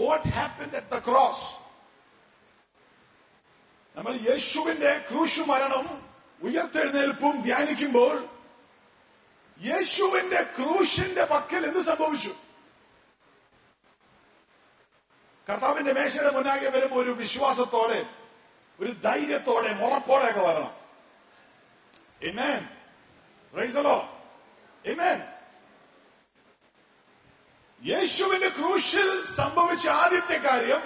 What happened at the cross നമ്മൾ യേശുവിന്റെ ക്രൂശു മരണം ഉയർത്തെഴുന്നേൽപ്പും ധ്യാനിക്കുമ്പോൾ യേശുവിന്റെ ക്രൂശിന്റെ പക്കൽ എന്ത് സംഭവിച്ചു കർത്താവിന്റെ മേശയുടെ മുന്നാകെ വരുമ്പോൾ ഒരു വിശ്വാസത്തോടെ ഒരു ധൈര്യത്തോടെ മുറപ്പോടെയൊക്കെ വരണം Amen. Praise the Lord. Amen. യേശുവിന്റെ ക്രൂശിൽ സംഭവിച്ച ആദ്യത്തെ കാര്യം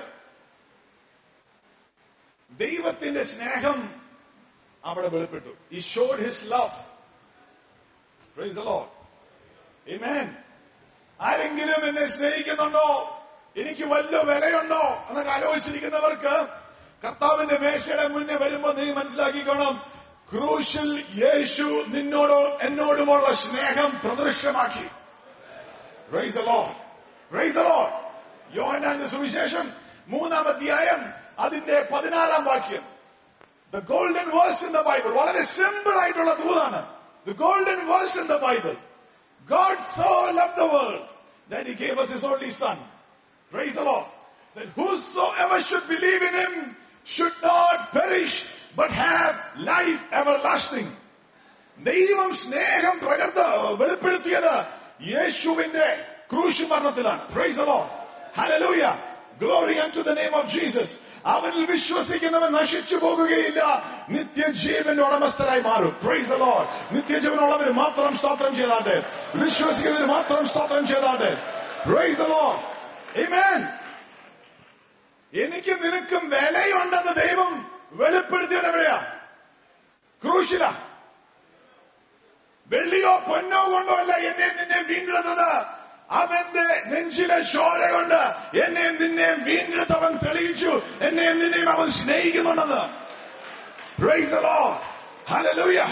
ദൈവത്തിന്റെ സ്നേഹം അവിടെ വെളിപ്പെട്ടു ഈ showed his love praise the Lord. Amen. ആരെങ്കിലും എന്നെ സ്നേഹിക്കുന്നുണ്ടോ എനിക്ക് വല്ല വിലയുണ്ടോ എന്നൊക്കെ ആലോചിച്ചിരിക്കുന്നവർക്ക് കർത്താവിന്റെ മേശയുടെ മുന്നേ വരുമ്പോ നീ മനസ്സിലാക്കിക്കോണം ക്രൂശിൽ യേശു നിന്നോടോ എന്നോടുമുള്ള സ്നേഹം പ്രദർശമാക്കി Praise the Lord. Praise the Lord. യോഹന്നാന്റെ സുവിശേഷം മൂന്നാം അധ്യായം അതിന്റെ പതിനാലാം വാക്യം the golden verse in the Bible വളരെ സിമ്പിൾ ആയിട്ടുള്ള ദൂതാണ് the golden verse in the Bible God so loved the world that he gave us his only son. Praise the Lord. That whosoever should believe in him should not perish but have life everlasting. ദൈവം സ്നേഹം പ്രകൃത വെളിപ്പെടുത്തിയത് യേശുവിന്റെ ക്രൂശ് മരണത്തിലാണ് praise the Lord. Hallelujah. Glory unto the name of Jesus. അവനിൽ വിശ്വസിക്കുന്നവൻ നശിച്ചു പോകുകയില്ല നിത്യജീവന്റെ ഉടമസ്ഥരായി മാറും പ്രൈസ് the Lord. നിത്യജീവനുള്ളവർ മാത്രം സ്തോത്രം ചെയ്താട്ടെ വിശ്വസിക്കുന്നവർ മാത്രം സ്തോത്രം ചെയ്താട്ടെ പ്രൈസ് the Lord. Amen. എനിക്ക് നിനക്കും വിലയുണ്ടെന്ന് ദൈവം വെളിപ്പെടുത്തിയത് എവിടെയാ ക്രൂശില വെള്ളിയോ പൊന്നോ കൊണ്ടോ അല്ല എന്നെ നിന്നെ വീണ്ടെടുത്തത് അവന്റെ നെഞ്ചിലെ ചോര കൊണ്ട് എന്നെയും നിന്നെയും വീണ്ടെടുത്തവൻ തെളിയിച്ചു എന്നെയും നിന്നെയും അവൻ സ്നേഹിക്കുന്നുണ്ടെന്ന് Praise the Lord. Hallelujah.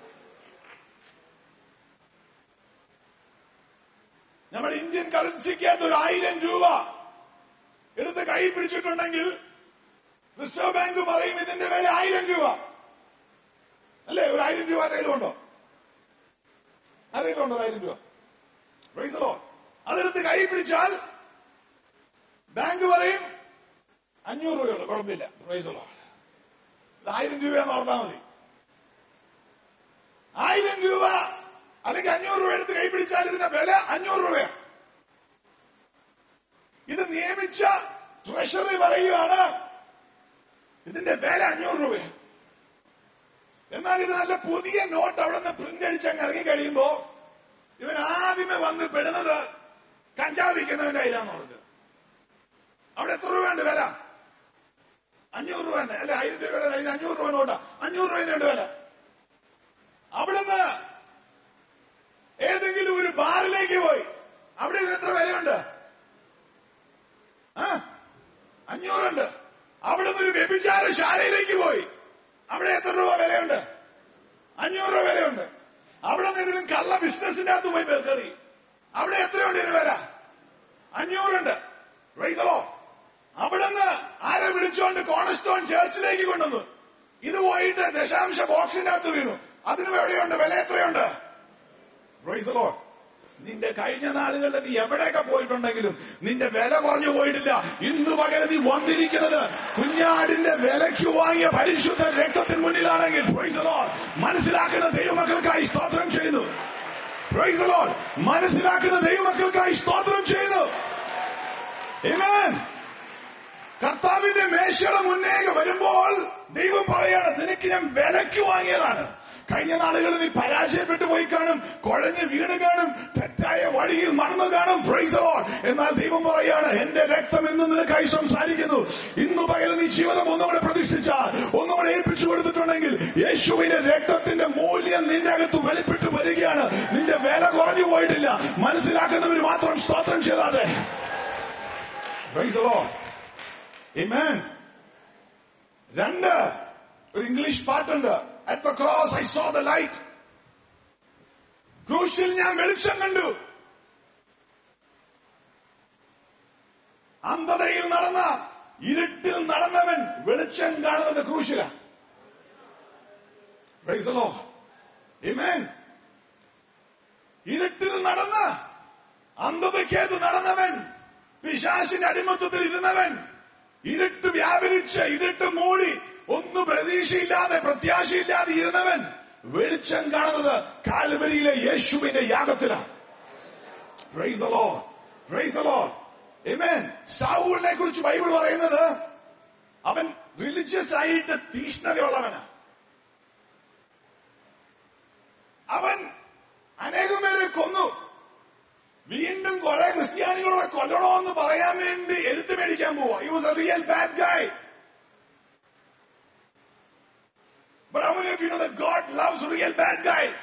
നമ്മുടെ ഇന്ത്യൻ കറൻസിക്കകത്ത് ഒരു ആയിരം രൂപ എടുത്ത് കൈ പിടിച്ചിട്ടുണ്ടെങ്കിൽ റിസർവ് ബാങ്ക് പറയും ഇതിന്റെ വില ആയിരം രൂപ അല്ലേ ഒരു ആയിരം രൂപ ആരെങ്കിലും ഉണ്ടോ ആരെങ്കിലും ഉണ്ടോ ഒരു ആയിരം രൂപ പ്രൈസലോ അതെടുത്ത് കൈ പിടിച്ചാൽ ബാങ്ക് പറയും അഞ്ഞൂറ് രൂപയുള്ളൂ കുഴപ്പമില്ല പ്രൈസലോ ഇത് ആയിരം രൂപയെന്ന് ഓർത്താൽ മതി ആയിരം രൂപ അല്ലെങ്കിൽ അഞ്ഞൂറ് രൂപ എടുത്ത് കൈ പിടിച്ചാൽ ഇതിന്റെ വില അഞ്ഞൂറ് രൂപയാണ് ഇത് നിയമിച്ച ട്രഷറി പറയുകയാണ് ഇതിന്റെ വില അഞ്ഞൂറ് രൂപയാണ് എന്നാൽ ഇത് നല്ല പുതിയ നോട്ട് അവിടെ നിന്ന് പ്രിന്റ് അടിച്ച് അങ്ങ് ഇറങ്ങി കഴിയുമ്പോ ഇവൻ ആദ്യമേ വന്ന് പെടുന്നത് കഞ്ചാവ് വിൽക്കുന്നവന്റെ കയ്യിലാന്ന് പറഞ്ഞത് അവിടെ എത്ര രൂപയുണ്ട് വില അഞ്ഞൂറ് രൂപ തന്നെ അല്ലെ ആയിരം രൂപയുടെ കഴിഞ്ഞ അഞ്ഞൂറ് രൂപ നോട്ടാ അഞ്ഞൂറ് രൂപയുടെ വില അവിടുന്ന് ഏതെങ്കിലും ഒരു ബാറിലേക്ക് പോയി അവിടെ ഇതിന് എത്ര വിലയുണ്ട് ആ അഞ്ഞൂറുണ്ട് അവിടുന്ന് ഒരു വ്യഭിചാരശാലയിലേക്ക് പോയി അവിടെ എത്ര രൂപ വിലയുണ്ട് അഞ്ഞൂറ് രൂപ വിലയുണ്ട് അവിടെ നിന്ന് ഇതിലും കള്ള ബിസിനസിന്റെ അകത്ത് പോയി കയറി അവിടെ എത്രയുണ്ട് ഇതിന് വില അഞ്ഞൂറുണ്ട് റൈസലോ അവിടുന്ന് ആരെ വിളിച്ചുകൊണ്ട് കോണസ്റ്റോൺ ചേർച്ചിലേക്ക് കൊണ്ടുവന്നു ഇത് പോയിട്ട് ദശാംശ ബോക്സിന്റെ അകത്ത് വീണു അതിനും എവിടെയുണ്ട് വില എത്രയുണ്ട് റൈസലോ നിന്റെ കഴിഞ്ഞ നാളുകളിൽ നീ എവിടെയൊക്കെ പോയിട്ടുണ്ടെങ്കിലും നിന്റെ വില കുറഞ്ഞു പോയിട്ടില്ല ഇന്ന് പകരം നീ വന്നിരിക്കുന്നത് കുഞ്ഞാടിന്റെ വിലയ്ക്ക് വാങ്ങിയ പരിശുദ്ധ രക്തത്തിന് മുന്നിലാണെങ്കിൽ Praise the Lord. മനസ്സിലാക്കുന്ന ദൈവമക്കൾക്കായി സ്തോത്രം ചെയ്തു Praise the Lord. മനസ്സിലാക്കുന്ന ദൈവമക്കൾക്കായി സ്തോത്രം ചെയ്തു Amen. കർത്താവിന്റെ മേശയുടെ മുന്നേക്ക് വരുമ്പോൾ ദൈവം പറയാണ് നിനക്ക് ഞാൻ വിലയ്ക്ക് വാങ്ങിയതാണ് കഴിഞ്ഞ നാളുകളിൽ നീ പരാജയപ്പെട്ടു പോയി കാണും കുഴഞ്ഞ് വീണ് കാണും തെറ്റായ വഴിയിൽ നടന്നു കാണും പ്രൈസ് the Lord. എന്നാൽ ദൈവം പറയാണ് എന്റെ രക്തം ഇന്ന് നിനക്കായി സംസാരിക്കുന്നു ഇന്നു പകരം നീ ജീവിതം ഒന്നുകൂടെ പ്രതിഷ്ഠിച്ചാൽ ഒന്നുകൂടെ ഏൽപ്പിച്ചു കൊടുത്തിട്ടുണ്ടെങ്കിൽ യേശുവിന്റെ രക്തത്തിന്റെ മൂല്യം നിന്റെ അകത്ത് വെളിപ്പെട്ട് വരികയാണ് നിന്റെ വില കുറഞ്ഞു പോയിട്ടില്ല മനസ്സിലാക്കുന്നവർ മാത്രം സ്തോത്രം ചെയ്താട്ടെ പ്രൈസ് the Lord. Amen. രണ്ട് ഒരു ഇംഗ്ലീഷ് പാട്ടുണ്ട് at the cross I saw the light ക്രൂശിൽ ഞാൻ വെളിച്ചം കണ്ടു അന്ധതയിൽ നടന്ന ഇരുട്ടിൽ നടന്നവൻ വെളിച്ചം കാണുന്നത് ക്രൂശില ഇരുട്ടിൽ നടന്ന് അന്ധതയ്ക്കേത് നടന്നവൻ പിശാശിന്റെ അടിമത്വത്തിൽ ഇരുന്നവൻ ഇരുട്ട് വ്യാപരിച്ച് ഇരുട്ട് മൂടി ഒന്നും പ്രതീക്ഷയില്ലാതെ പ്രത്യാശയില്ലാതെ ഇരുന്നവൻ വെളിച്ചം കാണുന്നത് കാൽവരിയിലെ യേശുവിന്റെ യാഗത്തിലാണ് Praise the Lord. Praise the Lord. Amen. സൗളിനെ കുറിച്ച് ബൈബിൾ പറയുന്നത് അവൻ റിലിജിയസ് ആയിട്ട് തീഷ്ണതയുള്ളവനാ അവൻ അനേകം പേരെ കൊന്നു വീണ്ടും കുറെ ക്രിസ്ത്യാനികളെ കൊല്ലണമെന്ന് പറയാൻ വേണ്ടി എഴുത്ത് മേടിക്കാൻ പോവാ he was a real bad guy But how many of you know that God loves real bad guys?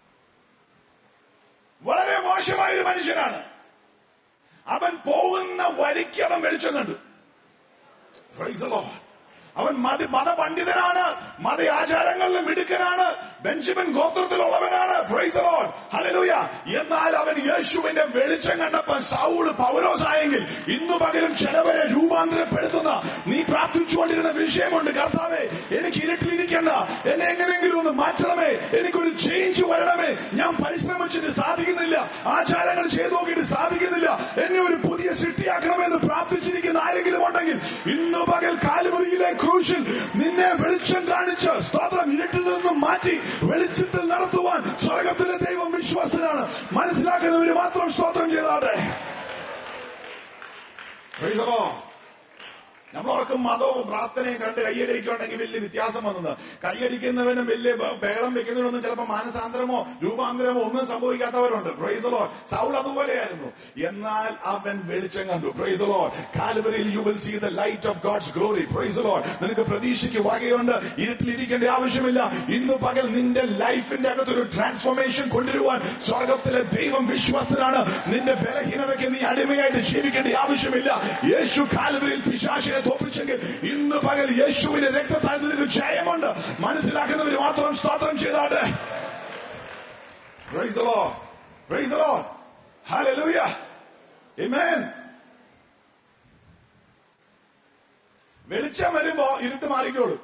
വളരെ മോശമായ ഒരു മനുഷ്യനാണ് അവൻ പോകുന്ന വഴിക്ക് അവൻ വെളിച്ചം കണ്ടു Praise the Lord. അവൻ മത മതപണ്ഡിതനാണ് മത ആചാരങ്ങളിലും മിടുക്കനാണ് ബെഞ്ചമിൻ ഗോത്രത്തിലുള്ളവനാണ് Praise the Lord. Hallelujah. എന്നാൽ അവൻ യേശുവിന്റെ വെളിച്ചം കണ്ടപ്പോൾ സൗള് പൗലോസായെങ്കിൽ ഇന്നു പകരം ചിലവരെ രൂപാന്തരപ്പെടുത്തുന്ന നീ പ്രാർത്ഥിച്ചുകൊണ്ടിരുന്ന വിഷയമുണ്ട് കർത്താവേ എനിക്ക് ഇരുട്ടിലിരിക്കണ്ട എന്നെ എങ്ങനെയെങ്കിലും ഒന്ന് മാറ്റണമേ എനിക്കൊരു ചേഞ്ച് വരണമേ ഞാൻ പരിശ്രമിച്ചിട്ട് സാധിക്കുന്നില്ല ആചാരങ്ങൾ ചെയ്തു നോക്കിയിട്ട് സാധിക്കുന്നില്ല എന്നെ ഒരു പുതിയ സൃഷ്ടിയാക്കണമെന്ന് പ്രാർത്ഥിച്ചിരിക്കുന്ന ആരെങ്കിലും ഉണ്ടെങ്കിൽ ഇന്നു പകൽ കാലുമുറിയിലെ ക്രൂശിൽ നിന്നെ വെളിച്ചം കാണിച്ച് സ്തോത്രം ഇരുട്ടിൽ നിന്നും മാറ്റി വെളിച്ചത്തിൽ നടത്തുവാൻ സ്വർഗത്തിലെ ദൈവം വിശ്വാസനാണ് മനസ്സിലാക്കുന്നവര് മാത്രം സ്തോത്രം ചെയ്താട്ടെ Praise the Lord. നമ്മളോർക്കും മതവും പ്രാർത്ഥനയും കണ്ട് കൈയടിക്കുണ്ടെങ്കിൽ വലിയ വ്യത്യാസം വന്നത് കൈയടിക്കുന്നവനും വലിയ ബ- ബഹളം വെക്കുന്നതിനൊന്നും ചിലപ്പോൾ മാനസാന്തരമോ രൂപാന്തരമോ ഒന്നും സംഭവിക്കാത്തവരുണ്ട് പ്രൈസലോ സൗൾ അതുപോലെയായിരുന്നു എന്നാൽ അവൻ വെളിച്ചം കണ്ടു പ്രൈസലോ കാലുവരിൽ you will see the light of God's glory praise Lord നിനക്ക് പ്രതീക്ഷയ്ക്ക് വകയുണ്ട് ഇരുട്ടിലിരിക്കേണ്ട ആവശ്യമില്ല ഇന്ന് പകൽ നിന്റെ ലൈഫിന്റെ അകത്തൊരു ട്രാൻസ്ഫോർമേഷൻ കൊണ്ടുവരുവാൻ സ്വർഗത്തിലെ ദൈവം വിശ്വാസനാണ് നിന്റെ ബലഹീനതയ്ക്ക് നീ അടിമയായിട്ട് ജീവിക്കേണ്ട ആവശ്യമില്ല യേശു കാലുവരിൽ പിശാശിനെ തോപ്പിച്ചെങ്കിൽ ഇന്ന് പകൽ യേശുവിന്റെ രക്തത്താൽ നിനക്ക് ജയമുണ്ട് മനസ്സിലാക്കുന്നവര് മാത്രം സ്തോത്രം ചെയ്താട്ടെ Praise the Lord. Praise the Lord. Hallelujah. Amen. വെളിച്ചം വരുമ്പോ ഇരുട്ട് മാറിക്കോളൂ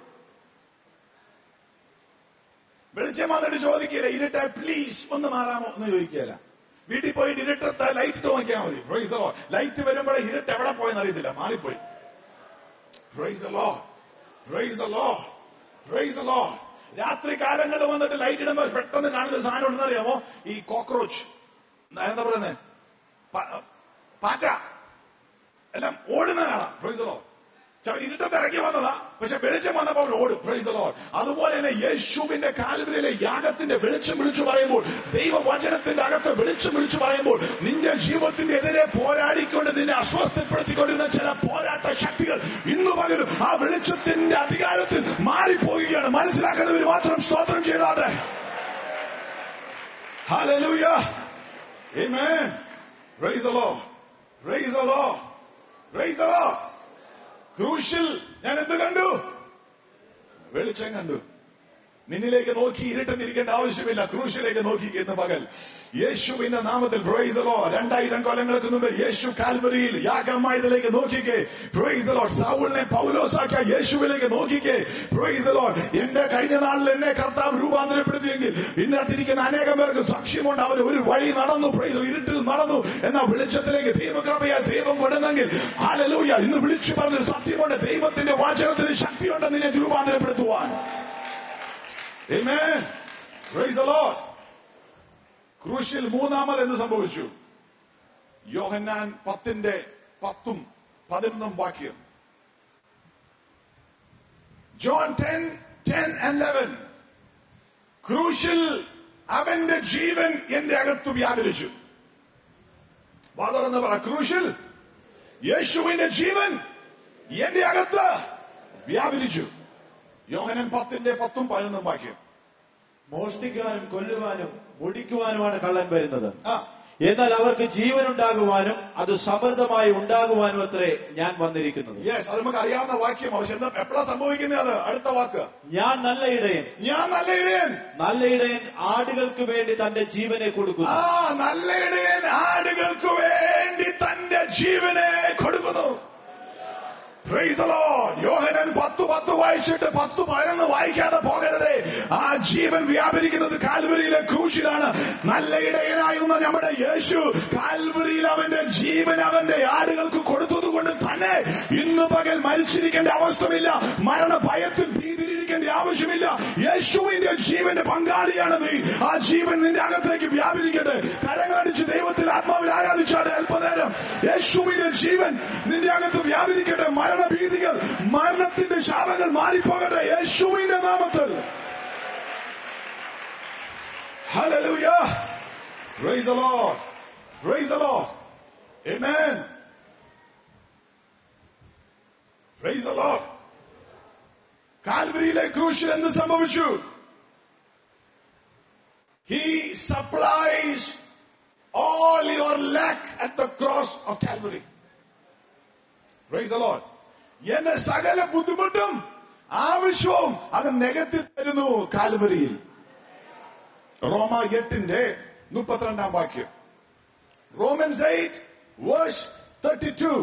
വെളിച്ചം വന്നിട്ട് ചോദിക്കില്ല ഇരുട്ട പ്ലീസ് ഒന്ന് മാറാമോ എന്ന് ചോദിക്കില്ല വീട്ടിൽ പോയിട്ട് ഇരുട്ടത്ത് ലൈറ്റ് ഇട്ട് നോക്കിയാൽ മതി പ്രൈസ് ലൈറ്റ് വരുമ്പോഴേ ഇരുട്ട് എവിടെ പോയെന്ന് അറിയത്തില്ല മാറിപ്പോയി praise Lord praise Lord praise Lord രാത്രി കാലങ്ങളിൽ വന്നിട്ട് ലൈറ്റ് ഇടുമ്പോൾ പെട്ടെന്ന് കാണുന്ന ഒരു സാധനം ഉണ്ടെന്ന് അറിയാമോ ഈ കോക്രോച്ച് എന്താ പറയുന്നത് പാറ്റ എല്ലാം ഓടുന്ന കാണാം പ്രൈസ് ലോ ഇരുട്ടത്ത് ഇറങ്ങി വന്നതാ പക്ഷെ വെളിച്ചം വന്നപ്പോൾ അവൻ ഓടും പ്രൈസ് ലോ അതുപോലെ തന്നെ യേശുവിന്റെ കാലുവിലെ യാഗത്തിന്റെ വെളിച്ചം വിളിച്ചു പറയുമ്പോൾ ദൈവവചനത്തിന്റെ അകത്ത് വെളിച്ചം വിളിച്ചു പറയുമ്പോൾ നിന്റെ ജീവിതത്തിന്റെ എതിരെ പോരാടിക്കൊണ്ട് നിന്നെ അസ്വസ്ഥപ്പെടുത്തിക്കൊണ്ടിരുന്ന ചില പോരാട്ട ശക്തികൾ ഇന്നു പകലും ആ വെളിച്ചത്തിന്റെ അധികാരത്തിൽ മാറിപ്പോവുകയാണ് മനസ്സിലാക്കുന്നവർ മാത്രം സ്തോത്രം ചെയ്താട്ടെ Hallelujah. Amen. Praise the Lord. Praise the Lord. Praise the Lord. ക്രൂശിൽ ഞാൻ എന്ത് കണ്ടു വെളിച്ചം കണ്ടു നിന്നിലേക്ക് നോക്കി ഇരുട്ടെന്നിരിക്കേണ്ട ആവശ്യമില്ല ക്രൂശിലേക്ക് നോക്കി ഇന്ന് പകൽ യേശുവിന്റെ നാമത്തിൽ പ്രൈസലോ രണ്ടായിരം കൊല്ലങ്ങൾക്ക് മുമ്പ് യേശു കാൽവരിയിൽ യാഗമായതിലേക്ക് നോക്കിക്കേ പ്രൈസലോ സൗളിനെ പൗലോസാക്കിയ യേശുവിലേക്ക് നോക്കിക്കേ പ്രൈസലോ എന്റെ കഴിഞ്ഞ നാളിൽ എന്നെ കർത്താവ് രൂപാന്തരപ്പെടുത്തിയെങ്കിൽ ഇതിനകത്തിരിക്കുന്ന അനേകം പേർക്ക് സാക്ഷ്യമുണ്ട് അവർ ഒരു വഴി നടന്നു പ്രൈസ് ഇരുട്ടിൽ നടന്നു എന്നാ വെളിച്ചത്തിലേക്ക് ദൈവകൃപയാ ദൈവം വിടുന്നെങ്കിൽ ആലലൂയ ഇന്ന് വിളിച്ചു പറഞ്ഞൊരു സത്യമുണ്ട് ദൈവത്തിന്റെ വാചകത്തിന് ശക്തിയുണ്ട് നിന്നെ രൂപാന്തരപ്പെടുത്തുവാൻ Amen. Praise the Lord. ക്രൂശിൽ മൂന്നാമത് എന്ത് സംഭവിച്ചു യോഹന്നാൻ പത്തിന്റെ പത്തും പതിനൊന്നും വാക്യം John ten ten and eleven ക്രൂശിൽ അവന്റെ ജീവൻ എന്റെ അകത്ത് വ്യാപരിച്ചു വളർന്ന് പറ ക്രൂശിൽ യേശുവിന്റെ ജീവൻ എന്റെ അകത്ത് വ്യാപരിച്ചു യോഹനൻ പത്തിന്റെ പത്തും പതിനൊന്നും വാക്യം മോഷ്ടിക്കാനും കൊല്ലുവാനും മുടിക്കുവാനുമാണ് കള്ളൻ വരുന്നത് ആ എന്നാൽ അവർക്ക് ജീവനുണ്ടാകുവാനും അത് സമൃദ്ധമായി ഉണ്ടാകുവാനും അത്രേ ഞാൻ വന്നിരിക്കുന്നത് യെസ് അത് നമുക്ക് അറിയാവുന്ന വാക്യമാണ് പക്ഷെ എന്താ എപ്പോഴാ സംഭവിക്കുന്നത് അത് അടുത്ത വാക്ക് ഞാൻ നല്ല ഇടയൻ ഞാൻ നല്ല ഇടയൻ നല്ല ഇടയൻ ആടുകൾക്ക് വേണ്ടി തന്റെ ജീവനെ ആ കൊടുക്കുന്നു നല്ല ഇടയൻ ആടുകൾക്ക് വേണ്ടി തന്റെ ജീവനെ കൊടുക്കുന്നു Praise the Lord. യോഹനൻ പത്ത് പത്ത് വായിച്ചിട്ട് പത്ത് പതിനൊന്ന് വായിക്കാതെ പോകരുതേ ആ ജീവൻ വ്യാപരിക്കുന്നത് കാൽവരിയിലെ ക്രൂശിലാണ് നല്ല ഇടയനായിരുന്ന നമ്മുടെ യേശു കാൽവരിയിൽ അവന്റെ ജീവൻ അവന്റെ ആടുകൾക്ക് കൊടുത്തതുകൊണ്ട് തന്നെ ഇന്ന് പകൽ മരിച്ചിരിക്കേണ്ട അവസ്ഥമില്ല മരണ ഭയത്തിൽ ഭീതിയിലിരിക്കേണ്ട ആവശ്യമില്ല യേശുവിന്റെ ജീവന്റെ പങ്കാളിയാണ് നീ ആ ജീവൻ നിന്റെ അകത്തേക്ക് വ്യാപരിക്കട്ടെ കരങ്ങളടിച്ച് ദൈവത്തിൽ ആത്മാവിൽ ആരാധിച്ചാട്ടെ അല്പനേരം യേശുവിന്റെ ജീവൻ നിന്റെ അകത്ത് വ്യാപരിക്കട്ടെ മരണഭീതികൾ മരണത്തിന്റെ ശാപങ്ങൾ മാറിപ്പോകട്ടെ യേശുവിന്റെ നാമത്തിൽ Hallelujah. Praise the Lord. Praise the Lord. Amen. Praise the Lord. കാൽവരിയിലെ ക്രൂശിൽ എന്ത് സംഭവിച്ചു He supplies all your lack at the cross of Calvary. Praise the Lord. എന്റെ സകല ബുദ്ധിമുട്ടും ആവശ്യവും അത് നികത്തി തരുന്നു കാൽവരിയിൽ റോമ എട്ടിന്റെ മുപ്പത്തിരണ്ടാം വാക്യം Romans eight verse thirty two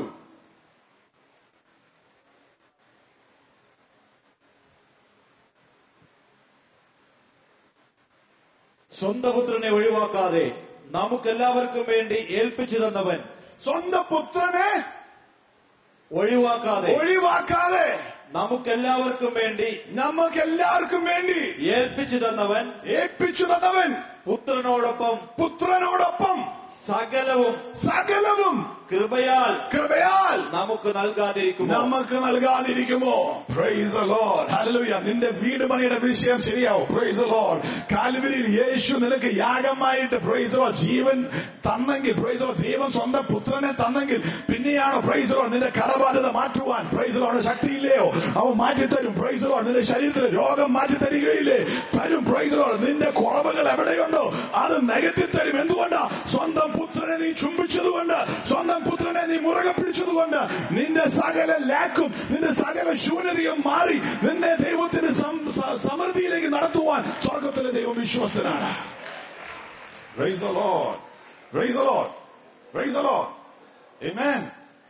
സ്വന്തം പുത്രനെ ഒഴിവാക്കാതെ നമുക്കെല്ലാവർക്കും വേണ്ടി ഏൽപ്പിച്ചു തന്നവൻ സ്വന്തം പുത്രനെ ഒഴിവാക്കാതെ ഒഴിവാക്കാതെ നമുക്കെല്ലാവർക്കും വേണ്ടി നമുക്ക് എല്ലാവർക്കും വേണ്ടി ഏൽപ്പിച്ചു തന്നവൻ ഏൽപ്പിച്ചു തന്നവൻ പുത്രനോടൊപ്പം പുത്രനോടൊപ്പം സകലവും സകലവും കൃപയാൽ കൃപയാൽ നമുക്ക് നൽകാതിരിക്കുമോ നമുക്ക് നൽകാതിരിക്കുമോ പ്രൈസ് ലോഡ് ഹല്ലേലൂയ നിന്റെ വീട് പണിയുടെ വിഷയം ശരിയാവും പ്രൈസ് ലോഡ് കാൽവരിയിൽ യേശു നിനക്ക് യാഗമായിട്ട് പ്രൈസ് ലോ ജീവൻ തന്നെങ്കിൽ പ്രൈസ് ലോ ദൈവം സ്വന്തം പുത്രനെ തന്നെങ്കിൽ പിന്നെയാണോ പ്രൈസ് ലോ നിന്റെ കടബാധ്യത മാറ്റുവാൻ പ്രൈസ് ലോയുടെ ശക്തിയില്ലയോ അവൻ മാറ്റിത്തരും പ്രൈസ് ലോ നിന്റെ ശരീരത്തിലെ രോഗം മാറ്റി തരികയില്ലേ തരും പ്രൈസ് ലോ നിന്റെ കുറവുകൾ എവിടെയുണ്ടോ അത് നികത്തി തരും എന്തുകൊണ്ടാ സ്വന്തം പുത്രനെ നീ ചുംബിച്ചതുകൊണ്ട് സ്വന്തം പുത്രനെ നീ മുറുകെ പിടിച്ചതുകൊണ്ട് നിന്റെ സകല ലാക്കും നിന്റെ സകല ശൂന്യതയും മാറി നിന്നെ ദൈവത്തിന്റെ സം- സ- സമൃദ്ധിയിലേക്ക് നടത്തുവാൻ സ്വർഗത്തിലെ ദൈവം വിശ്വസ്തനാണ് Praise the Lord. Praise the Lord. Praise the Lord. Amen.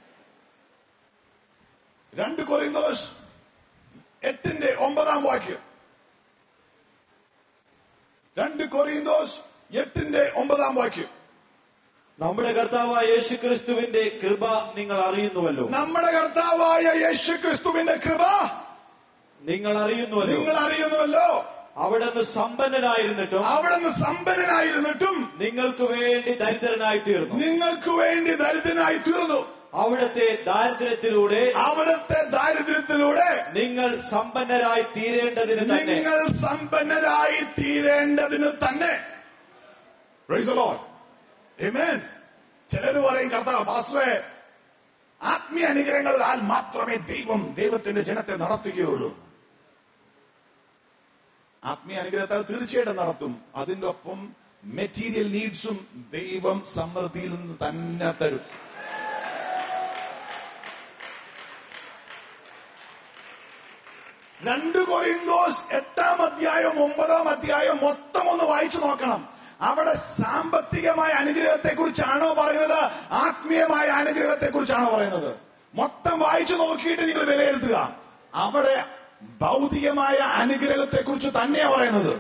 രണ്ട് കൊറിന്തോസ് എട്ടിന്റെ ഒമ്പതാം വാക്യം രണ്ട് കൊറിന്തോസ് എട്ടിന്റെ ഒമ്പതാം വാക്യം നമ്മുടെ കർത്താവായ യേശുക്രിസ്തുവിന്റെ കൃപ നിങ്ങൾ അറിയുന്നുവല്ലോ നമ്മുടെ കർത്താവായ യേശു ക്രിസ്തുവിന്റെ കൃപ നിങ്ങൾ അറിയുന്നുവല്ലോ നിങ്ങൾ അറിയുന്നുവല്ലോ അവിടുന്ന് സമ്പന്നനായിരുന്നിട്ടും അവിടുന്ന് സമ്പന്നനായിരുന്നിട്ടും നിങ്ങൾക്ക് വേണ്ടി ദരിദ്രനായി തീർന്നു നിങ്ങൾക്ക് വേണ്ടി ദരിദ്രനായി തീർന്നു അവിടുത്തെ ദാരിദ്ര്യത്തിലൂടെ അവിടുത്തെ ദാരിദ്ര്യത്തിലൂടെ നിങ്ങൾ സമ്പന്നരായി തീരേണ്ടതിന് തന്നെ നിങ്ങൾ സമ്പന്നരായി തീരേണ്ടതിന് തന്നെ Praise the Lord. Amen. ചിലര് പറയും കർത്താവ് പാസ്റ്ററെ ആത്മീയ അനുഗ്രഹങ്ങളാൽ മാത്രമേ ദൈവം ദൈവത്തിന്റെ ജനത്തെ നടത്തുകയുള്ളൂ ആത്മീയ അനുഗ്രഹത്താൽ തീർച്ചയായിട്ടും നടത്തും അതിന്റെ ഒപ്പം മെറ്റീരിയൽ നീഡ്സും ദൈവം സമൃദ്ധിയിൽ നിന്ന് തന്നെ തരും രണ്ട് കൊറിന്തോസ് എട്ടാം അധ്യായം ഒമ്പതാം അധ്യായം മൊത്തം ഒന്ന് വായിച്ചു നോക്കണം അവിടെ സാമ്പത്തികമായ അനുഗ്രഹത്തെ കുറിച്ചാണോ പറയുന്നത് ആത്മീയമായ അനുഗ്രഹത്തെ കുറിച്ചാണോ പറയുന്നത് മൊത്തം വായിച്ചു നോക്കിയിട്ട് നിങ്ങൾ വിലയിരുത്തുക അവിടെ ഭൗതികമായ അനുഗ്രഹത്തെ കുറിച്ച് തന്നെയാ പറയുന്നത്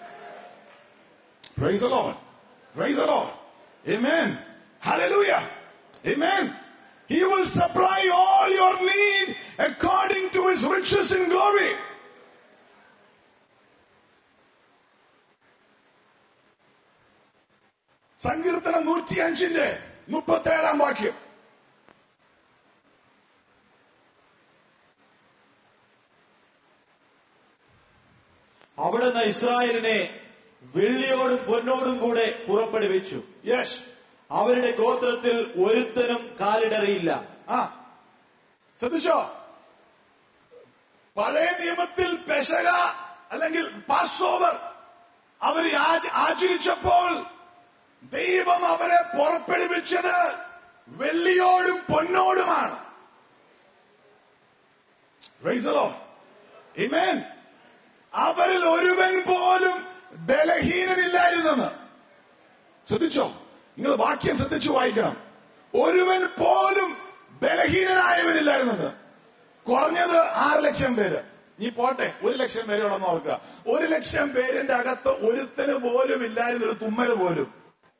Praise the Lord. Praise the Lord. Amen. Hallelujah. Amen. He will supply all your need according to his riches in glory. സങ്കീർത്തനം നൂറ്റി അഞ്ചിന്റെ മുപ്പത്തേഴാം വാക്യം അവിടുന്ന് ഇസ്രായേലിനെ വെള്ളിയോടും പൊന്നോടും കൂടെ പുറപ്പെടുവിച്ചു യെസ് അവരുടെ ഗോത്രത്തിൽ ഒരുത്തനും കാലിടറിയില്ല ആ ശ്രദ്ധിച്ചോ പഴയ നിയമത്തിൽ പെശക അല്ലെങ്കിൽ പാസ് ഓവർ അവർ ആചരിച്ചപ്പോൾ ദൈവം അവരെ പുറപ്പെടുവിച്ചത് വെള്ളിയോടും പൊന്നോടുമാണ് Praise the Lord. Amen. അവരിൽ ഒരുവൻ പോലും ബലഹീനനില്ലായിരുന്നെന്ന് ശ്രദ്ധിച്ചോ നിങ്ങൾ വാക്യം ശ്രദ്ധിച്ചു വായിക്കണം ഒരുവൻ പോലും ബലഹീനനായവനില്ലായിരുന്നത് കുറഞ്ഞത് ആറ് ലക്ഷം പേര് നീ പോട്ടെ ഒരു ലക്ഷം പേരോടൊന്ന് ഓർക്കുക ഒരു ലക്ഷം പേരിന്റെ അകത്ത് ഒരുത്തന് പോലും ഇല്ലായിരുന്നു ഒരു തുമ്മല് പോലും